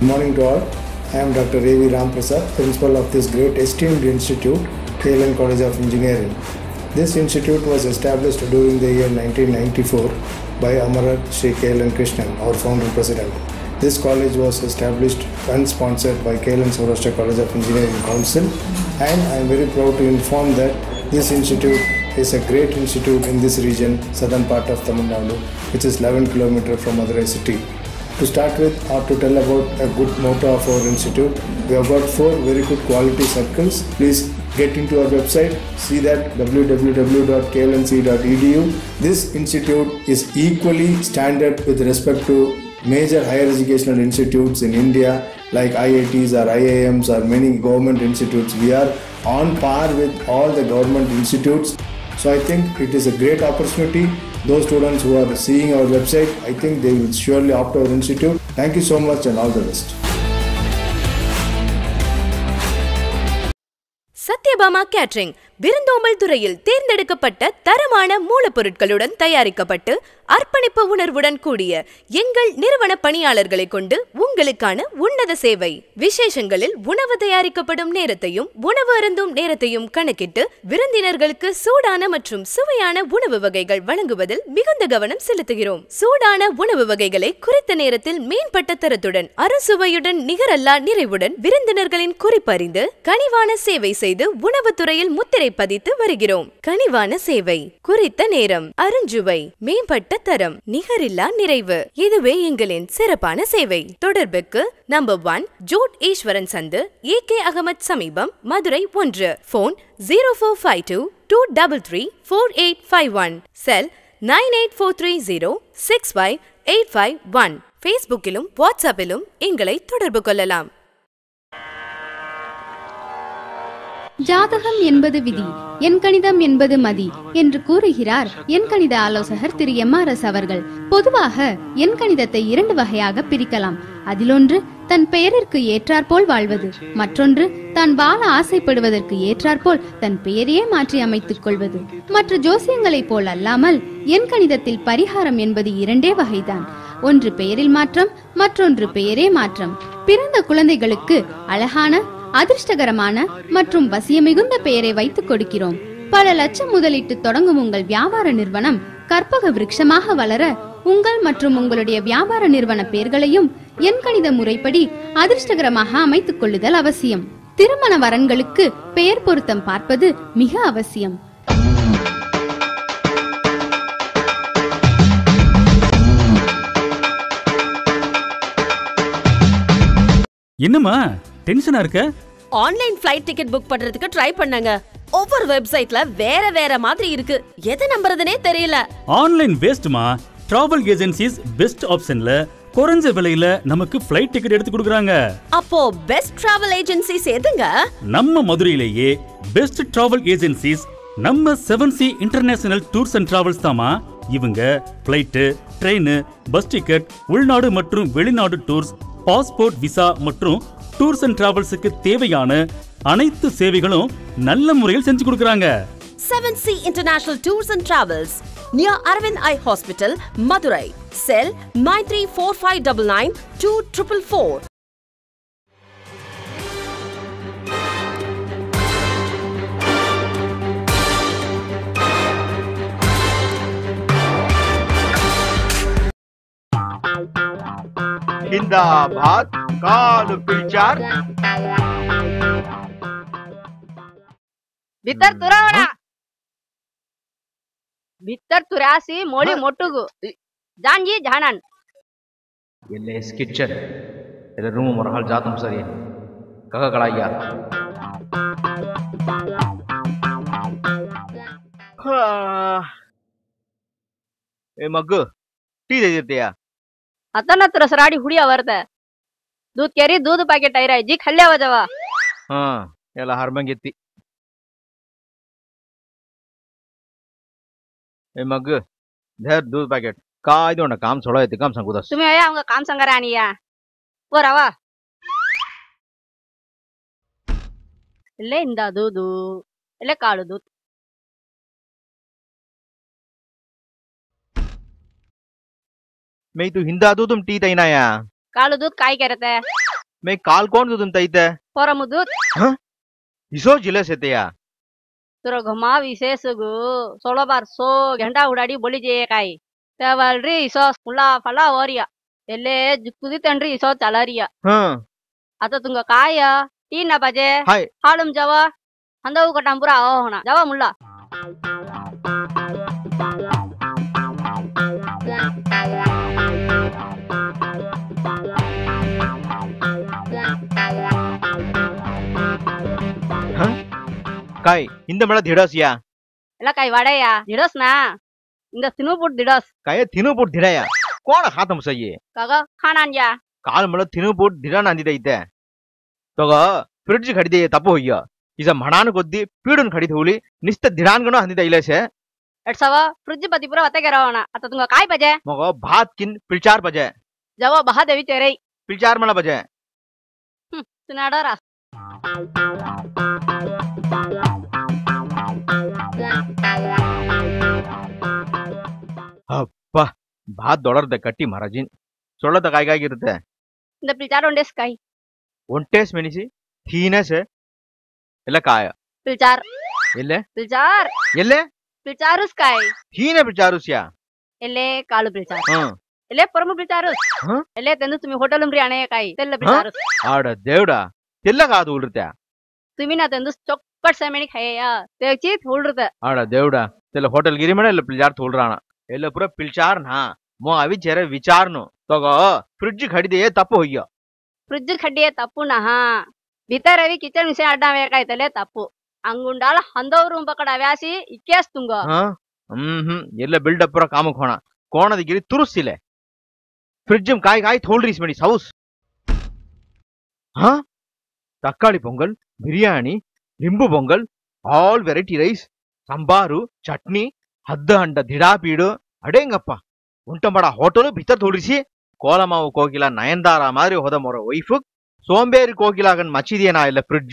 morning to all. I am Dr. A.V. Ramprasad, principal of this great esteemed institute, KLN College of Engineering. This institute was established during the year 1994 by Amarat Sri KLN Krishnan, our founder president. This college was established and sponsored by KLN Saurashtra College of Engineering Council, and I am very proud to inform that this institute is a great institute in this region, southern part of Tamil Nadu, which is 11 km from Madurai city. To start with, or to tell about a good motto of our institute, we have got four very good quality circles. Please get into our website, see that www.klnc.edu. This institute is equally standard with respect to major higher educational institutes in India like IITs or IIMs or many government institutes. We are on par with all the government institutes. So I think it is a great opportunity. Those students who are seeing our website, I think they will surely opt our institute. Thank you so much and all the best. Sathyabama catering விருந்தோம்பல் துறையில் தேர்ந்தெடுக்கப்பட்ட தரமான மூலப்பொருட்களுடன் தயாரிக்கப்பட்டு அர்ப்பணிப்பு உணர்வுடன் கூடிய எங்கள் நிறுவன பணியாளர்களை கொண்டு உங்களுக்கான உன்னத சேவை விசேஷங்களில் உணவு தயாரிக்கப்படும் நேரத்தையும் உணவு அருந்தும் நேரத்தையும் கணக்கிட்டு விருந்தினர்களுக்கு சூடான மற்றும் சுவையான உணவு வகைகள் வழங்குவதில் மிகுந்த கவனம் செலுத்துகிறோம் சூடான உணவு வகைகளை குறித்த நேரத்தில் மேம்பட்ட தரத்துடன் அறுசுவையுடன் நிகரல்லா நிறைவுடன் விருந்தினர்களின் குறிப்பறிந்து கனிவான சேவை செய்து உணவுத்துறையில் முத்திரை பதித்து வருகிறோம் கனிவான சேவை குறித்த நேரம் அருஞ்சுவை மேம்பட்ட தரம் நிகரில்லா நிறைவு இதுவே எங்களின் சிறப்பான சேவை தொடர்புக்கு நம்பர் ஒன் ஜோட் ஈஸ்வரன் சந்து ஏ கே அகமத் சமீபம் மதுரை ஒன்று phone zero four five two two double three four eight five one cell nine eight four three zero six five eight five one ஃபேஸ்புக்கிலும் வாட்ஸ்அப்பிலும் எங்களை தொடர்பு கொள்ளலாம் ஜாதகம் என்பது விதி என் கணிதம் என்பது மதி என்று கூறுகிறார் என் கணித ஆலோசகர் திரு எம் ஆர் எஸ் அவர்கள் பொதுவாக என் கணிதத்தை இரண்டு வகையாக பிரிக்கலாம் அதிலொன்று தன் பெயரிற்கு ஏற்றாற்போல் வாழ்வது மற்றொன்று தான் வாழ ஆசைப்படுவதற்கு ஏற்றாற்போல் தன் பெயரையே மாற்றி அமைத்துக் கொள்வது மற்ற ஜோசியங்களைப் போல் அல்லாமல் என் கணிதத்தில் பரிகாரம் என்பது இரண்டே வகைதான் ஒன்று பெயரில் மாற்றம் மற்றொன்று பெயரே மாற்றம் பிறந்த குழந்தைகளுக்கு அழகான அதிர்ஷ்டகரமான மற்றும் வசியமிகுந்த பெயரை வைத்துக் கொடுக்கிறோம் பல லட்சம் முதலிட்டு தொடங்கும் உங்கள் வியாபார நிறுவனம் கற்பக விருட்சமாக வளர உங்கள் மற்றும் உங்களுடைய வியாபார நிறுவன பெயர்களையும் எண்கணித முறைப்படி அதிர்ஷ்டகரமாக அமைத்துக் கொள்ளுதல் அவசியம் திருமண வரன்களுக்கு பெயர் பொருத்தம் பார்ப்பது மிக அவசியம் என்னம்மா டென்ஷனா இருக்க ஆன்லைன் ஃப்ளைட் டிக்கெட் புக் பண்றதுக்கு ட்ரை பண்ணாங்க ஒவ்வொரு வெப்சைட்ல வேற வேற மாதிரி இருக்கு எதை நம்புறதுனே தெரியல ஆன்லைன் வேஸ்ட்மா டிராவல் ஏஜென்சிஸ் பெஸ்ட் ஆப்ஷன்ல குறைஞ்ச விலையில நமக்கு ஃப்ளைட் டிக்கெட் எடுத்து கொடுக்குறாங்க அப்போ பெஸ்ட் டிராவல் ஏஜென்சிஸ் எதுங்க நம்ம மதுரையிலேயே பெஸ்ட் டிராவல் ஏஜென்சிஸ் நம்ம seven C international tours and travels தாமா இவங்க ஃப்ளைட்டு ட்ரெயின் பஸ் டிக்கெட் உள்நாடு மற்றும் வெளிநாடு டூர்ஸ் பாஸ்போர்ட் விசா மற்றும் டூர்ஸ் அண்ட் டிராவல்ஸுக்கு தேவையான அனைத்து சேவைகளும் நல்ல முறையில் செஞ்சு கொடுக்குறாங்க seven C international tours and travels near Aravind eye hospital Madurai cell nine three four five double nine two triple four जिंदाबाद काल पिचार ಬಿತ್ತರ್ ತುರಾವಣ ಬಿತ್ತರ್ ತುರಾಸಿ ಮೊಳಿ ಮೊಟ್ಟುಗು ಜಾಂಜಿ ಜಾಣನ್ ಎಲ್ಲೇ ಸ್ಕಿಚ್ಚರ್ ಎಲ್ಲ ರೂಮ್ ಮರಹಾಲ್ ಜಾತಂ ಸರಿ ಕಗಗಳಯ್ಯ ए मग टी दे देते आता ना रसराडी हुडी आवरत दूध केरी दूध पाकिट आहे जी खाल्ल्या जवा ಹಾ ಎಲ್ಲ ಹರ್ಮಂಗೆತ್ತಿ ए मग धर दूध पॅकेट काय देऊ ना काम सोडा येते काम सांगू दस तुम्ही या आमका काम सांगा राणी या वर आवा ಇಲ್ಲೇ ಇಂದ ದೂದು ಇಲ್ಲೇ ಕಾಳು ದೂದ್ मी तू हिंदा तू तुम टी तैना या काळू दूध काय करत मैं काल कौन तुम तैते परमुदूत इसो जिले से तया तुरो घुमा विशेषगु सोलो बार सो घंटा उडाडी बोली जे काय तेवल्री इसो फुला फला वरिया ಎಲೆ ಕುದಿತನ್ರಿ ಇಸೋ ಚಲರಿಯ हाँ ಅತ ತುಂಗ ಕಾಯ ಟೀನ ಬಜೆ हाय ಹಾಳುಂ ಜವ ಹಂದವು ಕಟಂಪುರ ಅವಹಣ ಜವ ಮುಲ್ಲ काय இந்த மேல திடாசியா ಎಲ್ಲ ಕೈ ವಡೆಯ ದಿಡಸ್ನಾ ಇಂದ ತಿನ್ನು ಬಿಟ್ ದಿಡಸ್ काय तिनु पुट धिराया कोण हात मुसये ಕಗ ಖಾನಾನ್ಯ काल मला तिनु पुट धिरा नांदी दैते तोग फ्रिज खरीदे तपो होಯ್ಯ इसा म्हणान ಕೊದ್ದಿ ಪೀಡುನ್ ಖರೀದಿ ಹೋಲಿ ನಿಸ್ತ ಧಿರಾನ್ಗನ ಹಂದಿ ದೈಲೇಸೆ ಎಟ್ ಸವ ಫ್ರಿಜ್ ಬದಿ ಪುರ ಒತ್ತೆ ರವಣ ಅತ ತುಂಗ ಕಾಯ್ ಬಜೆ ಮಗ ಭಾತ್ ಕಿನ್ ಪಿಲ್ಚಾರ್ ಬಜೆ ಜವ ಬಹ ದೇವಿ ತೆರೈ ಪಿಲ್ಚಾರ್ ಮಳ ಬಜೆ ಹ್ಮ್ ಸುನಾಡರ ಅಪ್ಪ ಭಾತ್ ದೊಡರ್ದೆ ಕಟ್ಟಿ ಮಹಾರಾಜಿನ್ ಸೊಳ್ಳದ ಕಾಯ್ಗಾಗಿರುತ್ತೆ இந்த பிள்ಚಾರ್ ಒಂಡೆಸ್ ಕಾಯ್ ಒಂಟೇಸ್ ಮೆಣಿಸಿ ಥೀನೆಸೆ ಎಲ್ಲ ಕಾಯ பிள்ಚಾರ್ ಎಲ್ಲೆ பிள்ಚಾರ್ ಎಲ್ಲೆ பிள்ಚಾರುಸ್ ಕಾಯ್ ಥೀನೆ ಪಿಲ್ಚಾರುಸ್ಯಾ ಎಲ್ಲೇ ಕಾಳು பிள்ಚಾರ್ ಹ್ಮ್ ಎಲ್ಲೇ ಪರಮು பிள்ಚಾರುಸ್ ಹ? ಎಲ್ಲೇ ತಂದು ತುಮಿ ಹೋಟೆಲ್ ಉಮ್ರಿ ಅಣೆ ಕಾಯ್ ತೆಲ್ಲ பிள்ಚಾರುಸ್ ಆಡ ದೇವ್ಡ ತೆಲ್ಲ ಕಾದು ಉಳ್ರುತ್ತೆ ತುಮಿ ನಾ ತಂದು ಚೊಕ್ಕಟ್ ಸೆಮೆಣಿ ಖಾಯ ತೆಗ್ಚಿ ಹುಳ್ರುತ ಆಡ ದೇವ್ಡ ತೆಲ್ಲ ಹೋಟೆಲ್ ಗಿರಿ ಮನೆ ಎಲ್ಲ ಪಿಲ್ಚಾರ್ ತೋಳ್ರಾಣ ಎಲ್ಲ ಪುರ ಪಿಲ್ಚಾರ್ ನಾ ಮೋ ಅವಿ ಜರ ವಿಚಾರ್ನು ತಗೋ ಫ್ರಿಡ್ಜ್ ಖಡಿದೆ ತಪ್ಪು ಹೊಯ್ಯ ఫ్రిడ్జ్ ఖడ్డియే తప్పు నహా బితరవి కిచెన్ విషయం అడ్డం వేకాಯ್ತలే తప్పు ಅಂಗುಂಡಾಲ ಹಂದವ್ರು ಪಕಡ ವ್ಯಾಸಿ ಇಕ್ಕೇಸ್ತುಂಗ ಹಾ ಹ್ಮ್ ಹ್ಮ್ ಎಲ್ಲ ಬಿಲ್ಡಪ್ ಪುರ ಕಾಮಕ್ ಹೋಣ ಕೋಣದ ಗಿರಿ ತುರುಸ್ತಿಲೆ ಫ್ರಿಡ್ಜ್ ಕಾಯ್ ಕಾಯ್ ತೋಳ್ರೀಸ್ ಮೇಡಿ ಸೌಸ್ ಹಾ ತಕ್ಕಾಳಿ ಪೊಂಗಲ್ ಬಿರಿಯಾನಿ ಲಿಂಬು pongal all variety rice sambar chutney ಹದ್ದ ಹಂಡ ದಿಡಾಪೀಡು ಅಡೇಂಗಪ್ಪ ಉಂಟಂಬಡ ಹೋಟೆಲು ಬಿತ್ತರ್ ತೋಳಿಸಿ ಕೋಲಮಾವು ಕೋಗಿಲ ನಯನ್ದಾರ ಮಾರಿ ಹೋದ ಮೊರ ವೈಫ್ ಸೋಂಬೇರಿ ಕೋಗಿಲಾಗನ್ ಮಚ್ಚಿದೇನಾ ಇಲ್ಲ ಫ್ರಿಡ್ಜ್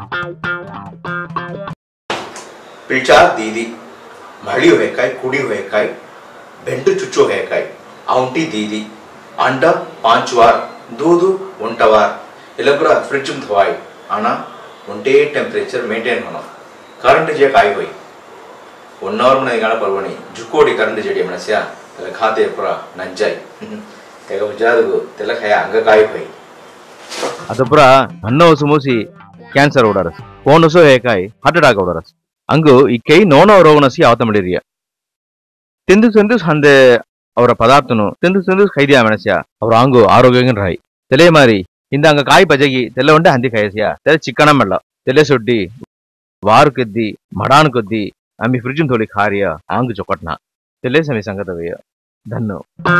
ಪಿಳ್ಚಾರ್ ದೀದಿ ಮಳಿಯು ಹೇಕಾಯ್ ಕುಡಿಯು ಹೇಕಾಯ್ ಬೆಂಡು ಚುಚ್ಚು ಹೇಕಾಯ್ ಔಂಟಿ ದೀದಿ ಅಂಡ ಪಾಂಚ್ ವಾರ್ ದೂದು ಒಂಟ ವಾರ್ ಇಲ್ಲಪುರ ಫ್ರಿಡ್ಜ್ ಧವಾಯ್ ಆಣ ಒಂಟೇ ಟೆಂಪರೇಚರ್ ಮೇಂಟೈನ್ ಹೋನ ಕರೆಂಟ್ ಜೆ ಕಾಯ್ ಹೋಯ್ ಒನ್ ಅವರ್ ಮನೆ ಗಾಣ ಪರ್ವಣಿ ಜುಕೋಡಿ ಕರೆಂಟ್ ಜಡಿ ಮನಸ್ಯ ತೆಲ ಖಾತೆ ಪುರ ನಂಜಾಯ್ ತೆಗ ಬುಜಾದಗು ತೆಲ ಖಯ ಅಂಗ ಕಾಯ್ ಹೋಯ್ ಅದಪುರ ಅನ್ನ ಹೊಸು ಮೂಸಿ ಕ್ಯಾನ್ಸರ್ ಓಡಾರಸ್ ಕೋನಸು ಹೇಕಾಯ್ ಹಾರ್ಟ್ ಅಟ್ಯಾಕ್ ಓಡಾರಸ್ ಅಂಗು ಈ ಕೈ ನೋನೋ ರೋಗನಸಿ ಯಾವತ ಮಲೇರಿಯಾ ತಿಂದು ತಿಂದು ಹಂದೆ ಅವರ ಪದಾರ್ಥನು ತಿಂದು ತಿಂದು ಖೈದಿಯ ಮೆಣಸ್ಯ ಅವ್ರ ಅಂಗು ಆರೋಗ್ಯ ರಾಯಿ ತೆಲೆ ಮಾರಿ ಇಂದ ಅಂಗ ಕಾಯಿ ಪಜಗಿ ತೆಲೆ ಉಂಡೆ ಹಂದಿ ಖಾಯಸ್ಯ ತೆಲೆ ಚಿಕ್ಕಣ ಮೆಲ್ಲ ತೆಲೆ ಸೊಡ್ಡಿ ವಾರು ಕೆದ್ದಿ ಮಡಾನ್ ಕೊದ್ದಿ ಅಮ್ಮಿ ಫ್ರಿಡ್ಜ್ ತೋಳಿ ಖಾರಿಯ ಆಂಗು ಚೊಕಟ್ನ ತೆಲೆ ಸಮಿ ಸಂಗತವಯ್ಯ ಧನ್ನು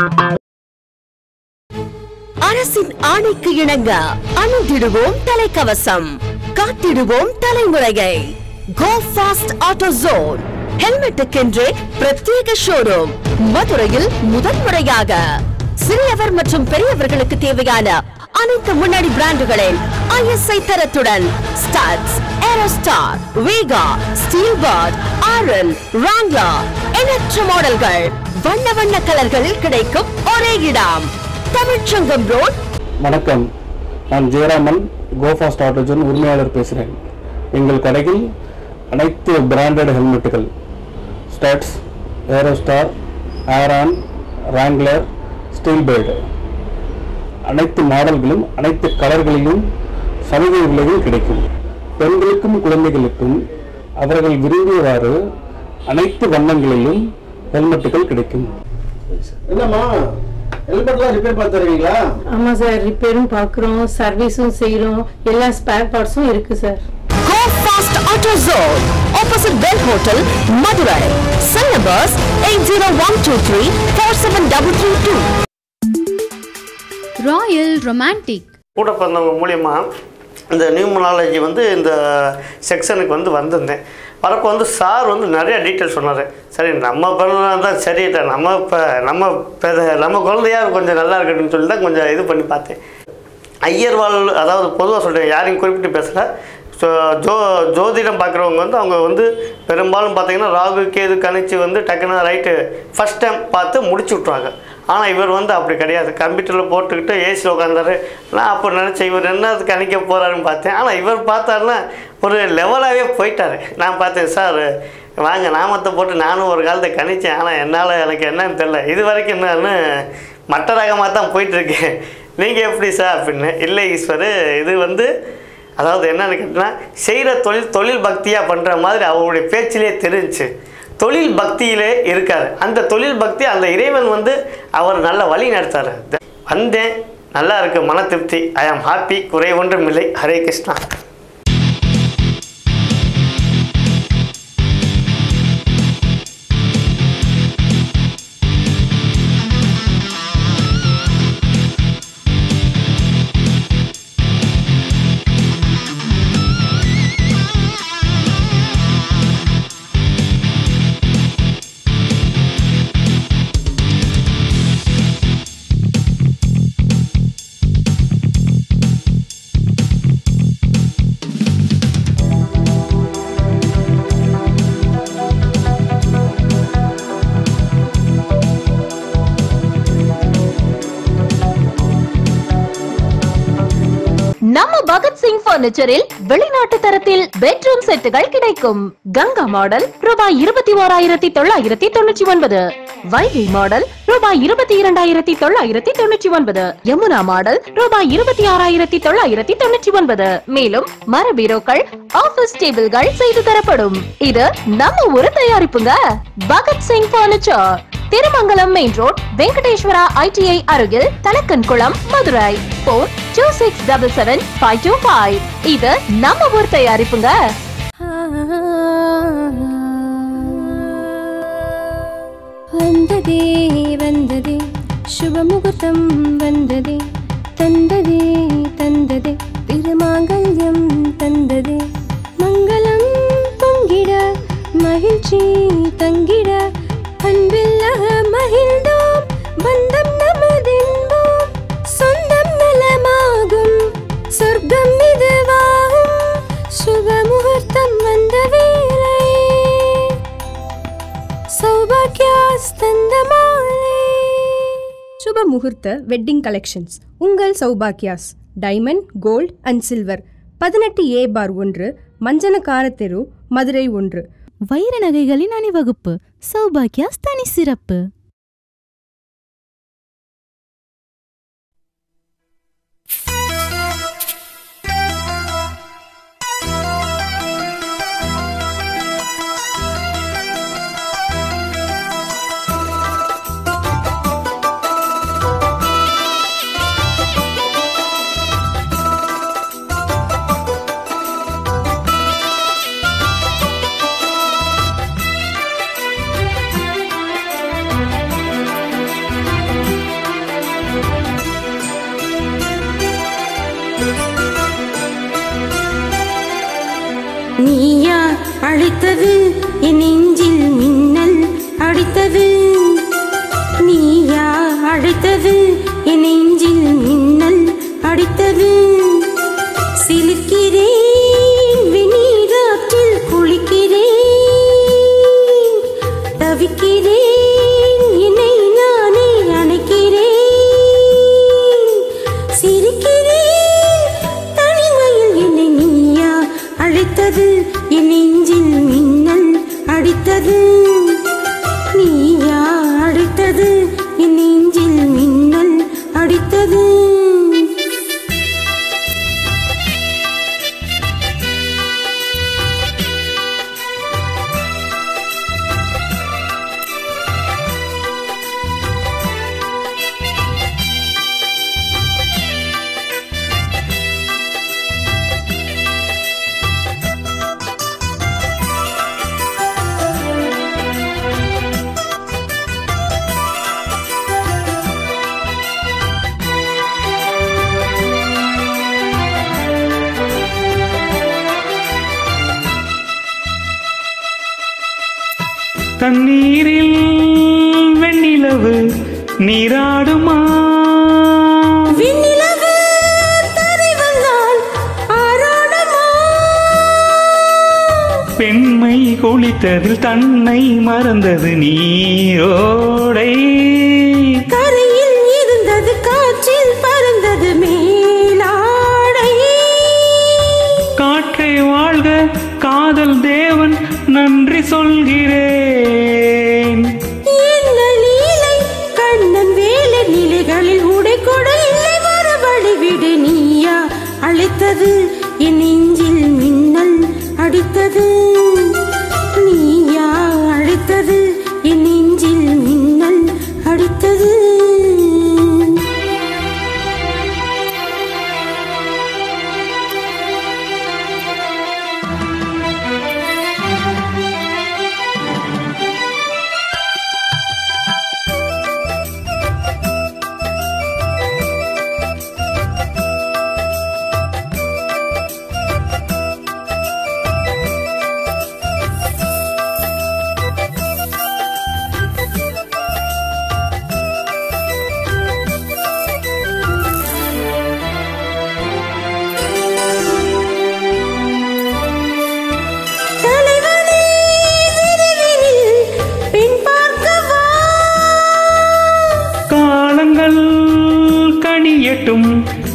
அரசின் ஆணைக்கு இணங்க அணிந்திடுவோம் தலைக்கவசம் காத்திடுவோம் தலைமுறையை கோ ஃபாஸ்ட் ஆட்டோ ஜோன் ஹெல்மெட்டுக்கென்றே பிரத்யேக ஷோரூம் மதுரையில் முதன்முறையாக சிறியவர் மற்றும் பெரியவர்களுக்கு தேவையான அனைத்து முன்னணி பிராண்டுகளின் ஐஎஸ்ஐ தரத்துடன் Studds Aerostar Vega Steelbird Aaron Wrangler எண்ணற்ற மாடல்கள் வண்ண வண்ண கலர்களில் கிடைக்கும் ஒரே இடம் தமிழ்ச்சங்கம் ரோட் வணக்கம் நான் ஜெயராமன் கோஃபாஸ்ட் ஆட்டோஜன் உரிமையாளர் பேசுகிறேன் எங்கள் கடையில் அனைத்து பிராண்டட் ஹெல்மெட்டுகள் Studds Aerostar Aaron Wrangler Steelbird அனைத்து மாடல்களும் அனைத்து கலர்களிலும் சலுகை விலையில் கிடைக்கும் பெண்களுக்கும் குழந்தைகளுக்கும் அவர்கள் விரும்பியவாறு அனைத்து வண்ணங்களிலும் ஹெல்மெட்டுகள் கிடைக்கும் என்னம்மா ஹெல்மெட்லாம் ரிப்பேர் பார்த்து தருவீங்களா ஆமா சார் ரிப்பேரும் பார்க்குறோம் சர்வீஸும் செய்கிறோம் எல்லா ஸ்பேர் பார்ட்ஸும் இருக்கு sir Go Fast Auto Zone, opposite Bell Hotel, Madurai. Cell numbers 80123 47332. Royal romantic கூட பிறந்தவங்க மூலியமா இந்த நியூமனாலஜி வந்து இந்த செக்ஷனுக்கு வந்து வந்திருந்தேன் வரப்போ வந்து சார் வந்து நிறைய டீட்டெயில் சொன்னார் சரி நம்ம பிறந்தா தான் சரியில்லை நம்ம இப்போ நம்ம பெ- நம்ம குழந்தையா கொஞ்சம் நல்லா இருக்கட்டும்னு சொல்லி தான் கொஞ்சம் இது பண்ணி பார்த்தேன் ஐயர்வாள் அதாவது பொதுவாக சொல்கிறேன் யாரையும் குறிப்பிட்டு பேசல ஸோ ஜோ ஜோதிடம் பார்க்குறவங்க வந்து அவங்க வந்து பெரும்பாலும் பார்த்தீங்கன்னா ராகு கேது கணிச்சு வந்து டக்குன்னு ரைட்டு ஃபஸ்ட் டைம் பார்த்து முடிச்சு விட்ருவாங்க ஆனால் இவர் வந்து அப்படி கிடையாது கம்ப்யூட்டரில் போட்டுக்கிட்டு ஏசியில் உட்காந்தாரு நான் அப்போ நினச்சேன் இவர் என்ன அது கணிக்க போகிறாருன்னு பார்த்தேன் ஆனால் இவர் பார்த்தாருன்னா ஒரு லெவலாகவே போயிட்டார் நான் பார்த்தேன் சார் வாங்க நாமத்தை போட்டு நானும் ஒரு காலத்தை கணிச்சேன் ஆனால் என்னால் எனக்கு என்னன்னு தெரில இது வரைக்கும் நான் மட்ட ரகமாக தான் போயிட்டுருக்கேன் நீங்கள் எப்படி சார் அப்படின்னு இல்லை ஈஸ்வர் இது வந்து அதாவது என்னன்னு கேட்டிங்கன்னா செய்கிற தொழில் தொழில் பக்தியாக பண்ணுற மாதிரி அவருடைய பேச்சிலே தெரிஞ்சுச்சு தொழில் பக்தியிலே இருக்கார் அந்த தொழில் பக்தி அந்த இறைவன் வந்து அவர் நல்ல வழி நடத்தார் வந்தேன் நல்லா இருக்கு மன திருப்தி ஐ ஆம் ஹாப்பி குறை ஒன்றும் இல்லை ஹரே கிருஷ்ணா நம்ம பகத்சிங் பர்னிச்சரில் வெளிநாட்டு தரத்தில் பெட்ரூம் செட்டுகள் கிடைக்கும் கங்கா மாடல் ரூபாய் இருபத்தி ஓராயிரத்தி தொள்ளாயிரத்தி தொண்ணூற்றி ஒன்பது வைகை மாடல் ரூபாய் இருபத்தி இரண்டாயிரத்தி தொள்ளாயிரத்தி தொண்ணூற்றி ஒன்பது யமுனா மாடல் ரூபாய் இருபத்தி ஆறாயிரத்தி தொள்ளாயிரத்தி தொண்ணூற்றி ஒன்பது மேலும் மர பீரோக்கள் ஆபீஸ் டேபிள்கள் செய்து தரப்படும் இது நம்ம ஊரு தயாரிப்புங்க Bhagat Singh furniture Thirumangalam main road Venkateswara ITI அருகில் Thalakkankulam Madurai phone two six double seven five two five இது நம்ம ஊர் தயாரிப்புங்க வந்ததே வந்ததே சுபமுகூர்த்தம் வந்ததே தந்ததே தந்ததே திருமாங்கல்யம் தந்ததே மங்களம் பொங்கிட மகிழ்ச்சி தங்கிட அன்பில்ல மகிழ்ந்தோம் பந்தம் நமதென்போம் சொந்தம் நலமாகும் சொர்க்கம் இதுவாகும் சுபமுகூர்த்தம் வந்த வேளை சௌபாக்கியாஸ்தந்த மாலை சுப முகூர்த்த வெட்டிங் கலெக்ஷன்ஸ் உங்கள் சௌபாக்கியாஸ் டைமண்ட் கோல்ட் அண்ட் சில்வர் பதினெட்டு ஏ பார் ஒன்று மஞ்சனக்கார தெரு மதுரை ஒன்று வைர நகைகளின் அணிவகுப்பு சௌபாக்கியாஸ் தனி சிறப்பு நீயா அழைத்தது என் நெஞ்சில் மின்னல் அடித்தது நீயா அழைத்தது என் நெஞ்சில் மின்னல் அடித்தது சிலிர்க்கிறேன் வெந்நீராற்றில் குளிக்கிறேன் தவிக்கிறேன் என்னை நானே அணைக்கிறேன் சிரிக்கிறேன் தனிமையில் என்னை நீயா அழைத்தது என் நெஞ்சில் மின்னல் அடித்தது நீயா அழைத்தது என் நெஞ்சில் மின்னல் அடித்தது தண்ணீரில் வெண்ணிலவு நீராடுமா விண்ணிலவு தரை வந்தால் ஆராடுமா பெண்மை குளித்ததில் தன்னை மறந்தது நீரோடை கரை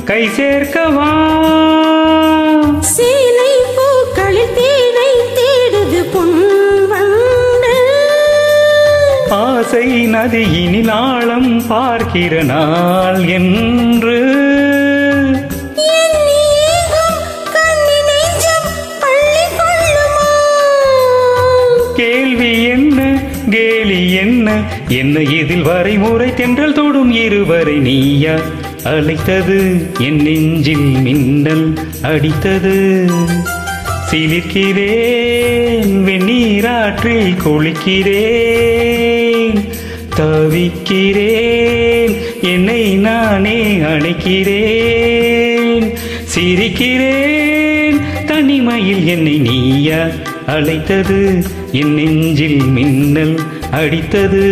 கை சேர்க்கவா சேலை பூக்களில் தேனை தேடுது பொன் வண்டு ஆசை நதியினில் ஆழம் பார்க்கிற நாள் என்று என் ஏகம் கண்ணி நெஞ்சம் பள்ளி கொள்ளுமா கேள்வி என்ன கேலி என்ன என்ன இதில் வரைமுறை தென்றல் தொடும் இருவரை நீயா அழைத்தது என் நெஞ்சில் மின்னல் அடித்தது சிலிர்க்கிறேன் வெந்நீராற்றில் குளிக்கிறேன் தவிக்கிறேன் என்னை நானே அணைக்கிறேன் சிரிக்கிறேன் தனிமையில் என்னை நீயா அழைத்தது என் நெஞ்சில் மின்னல் அடித்தது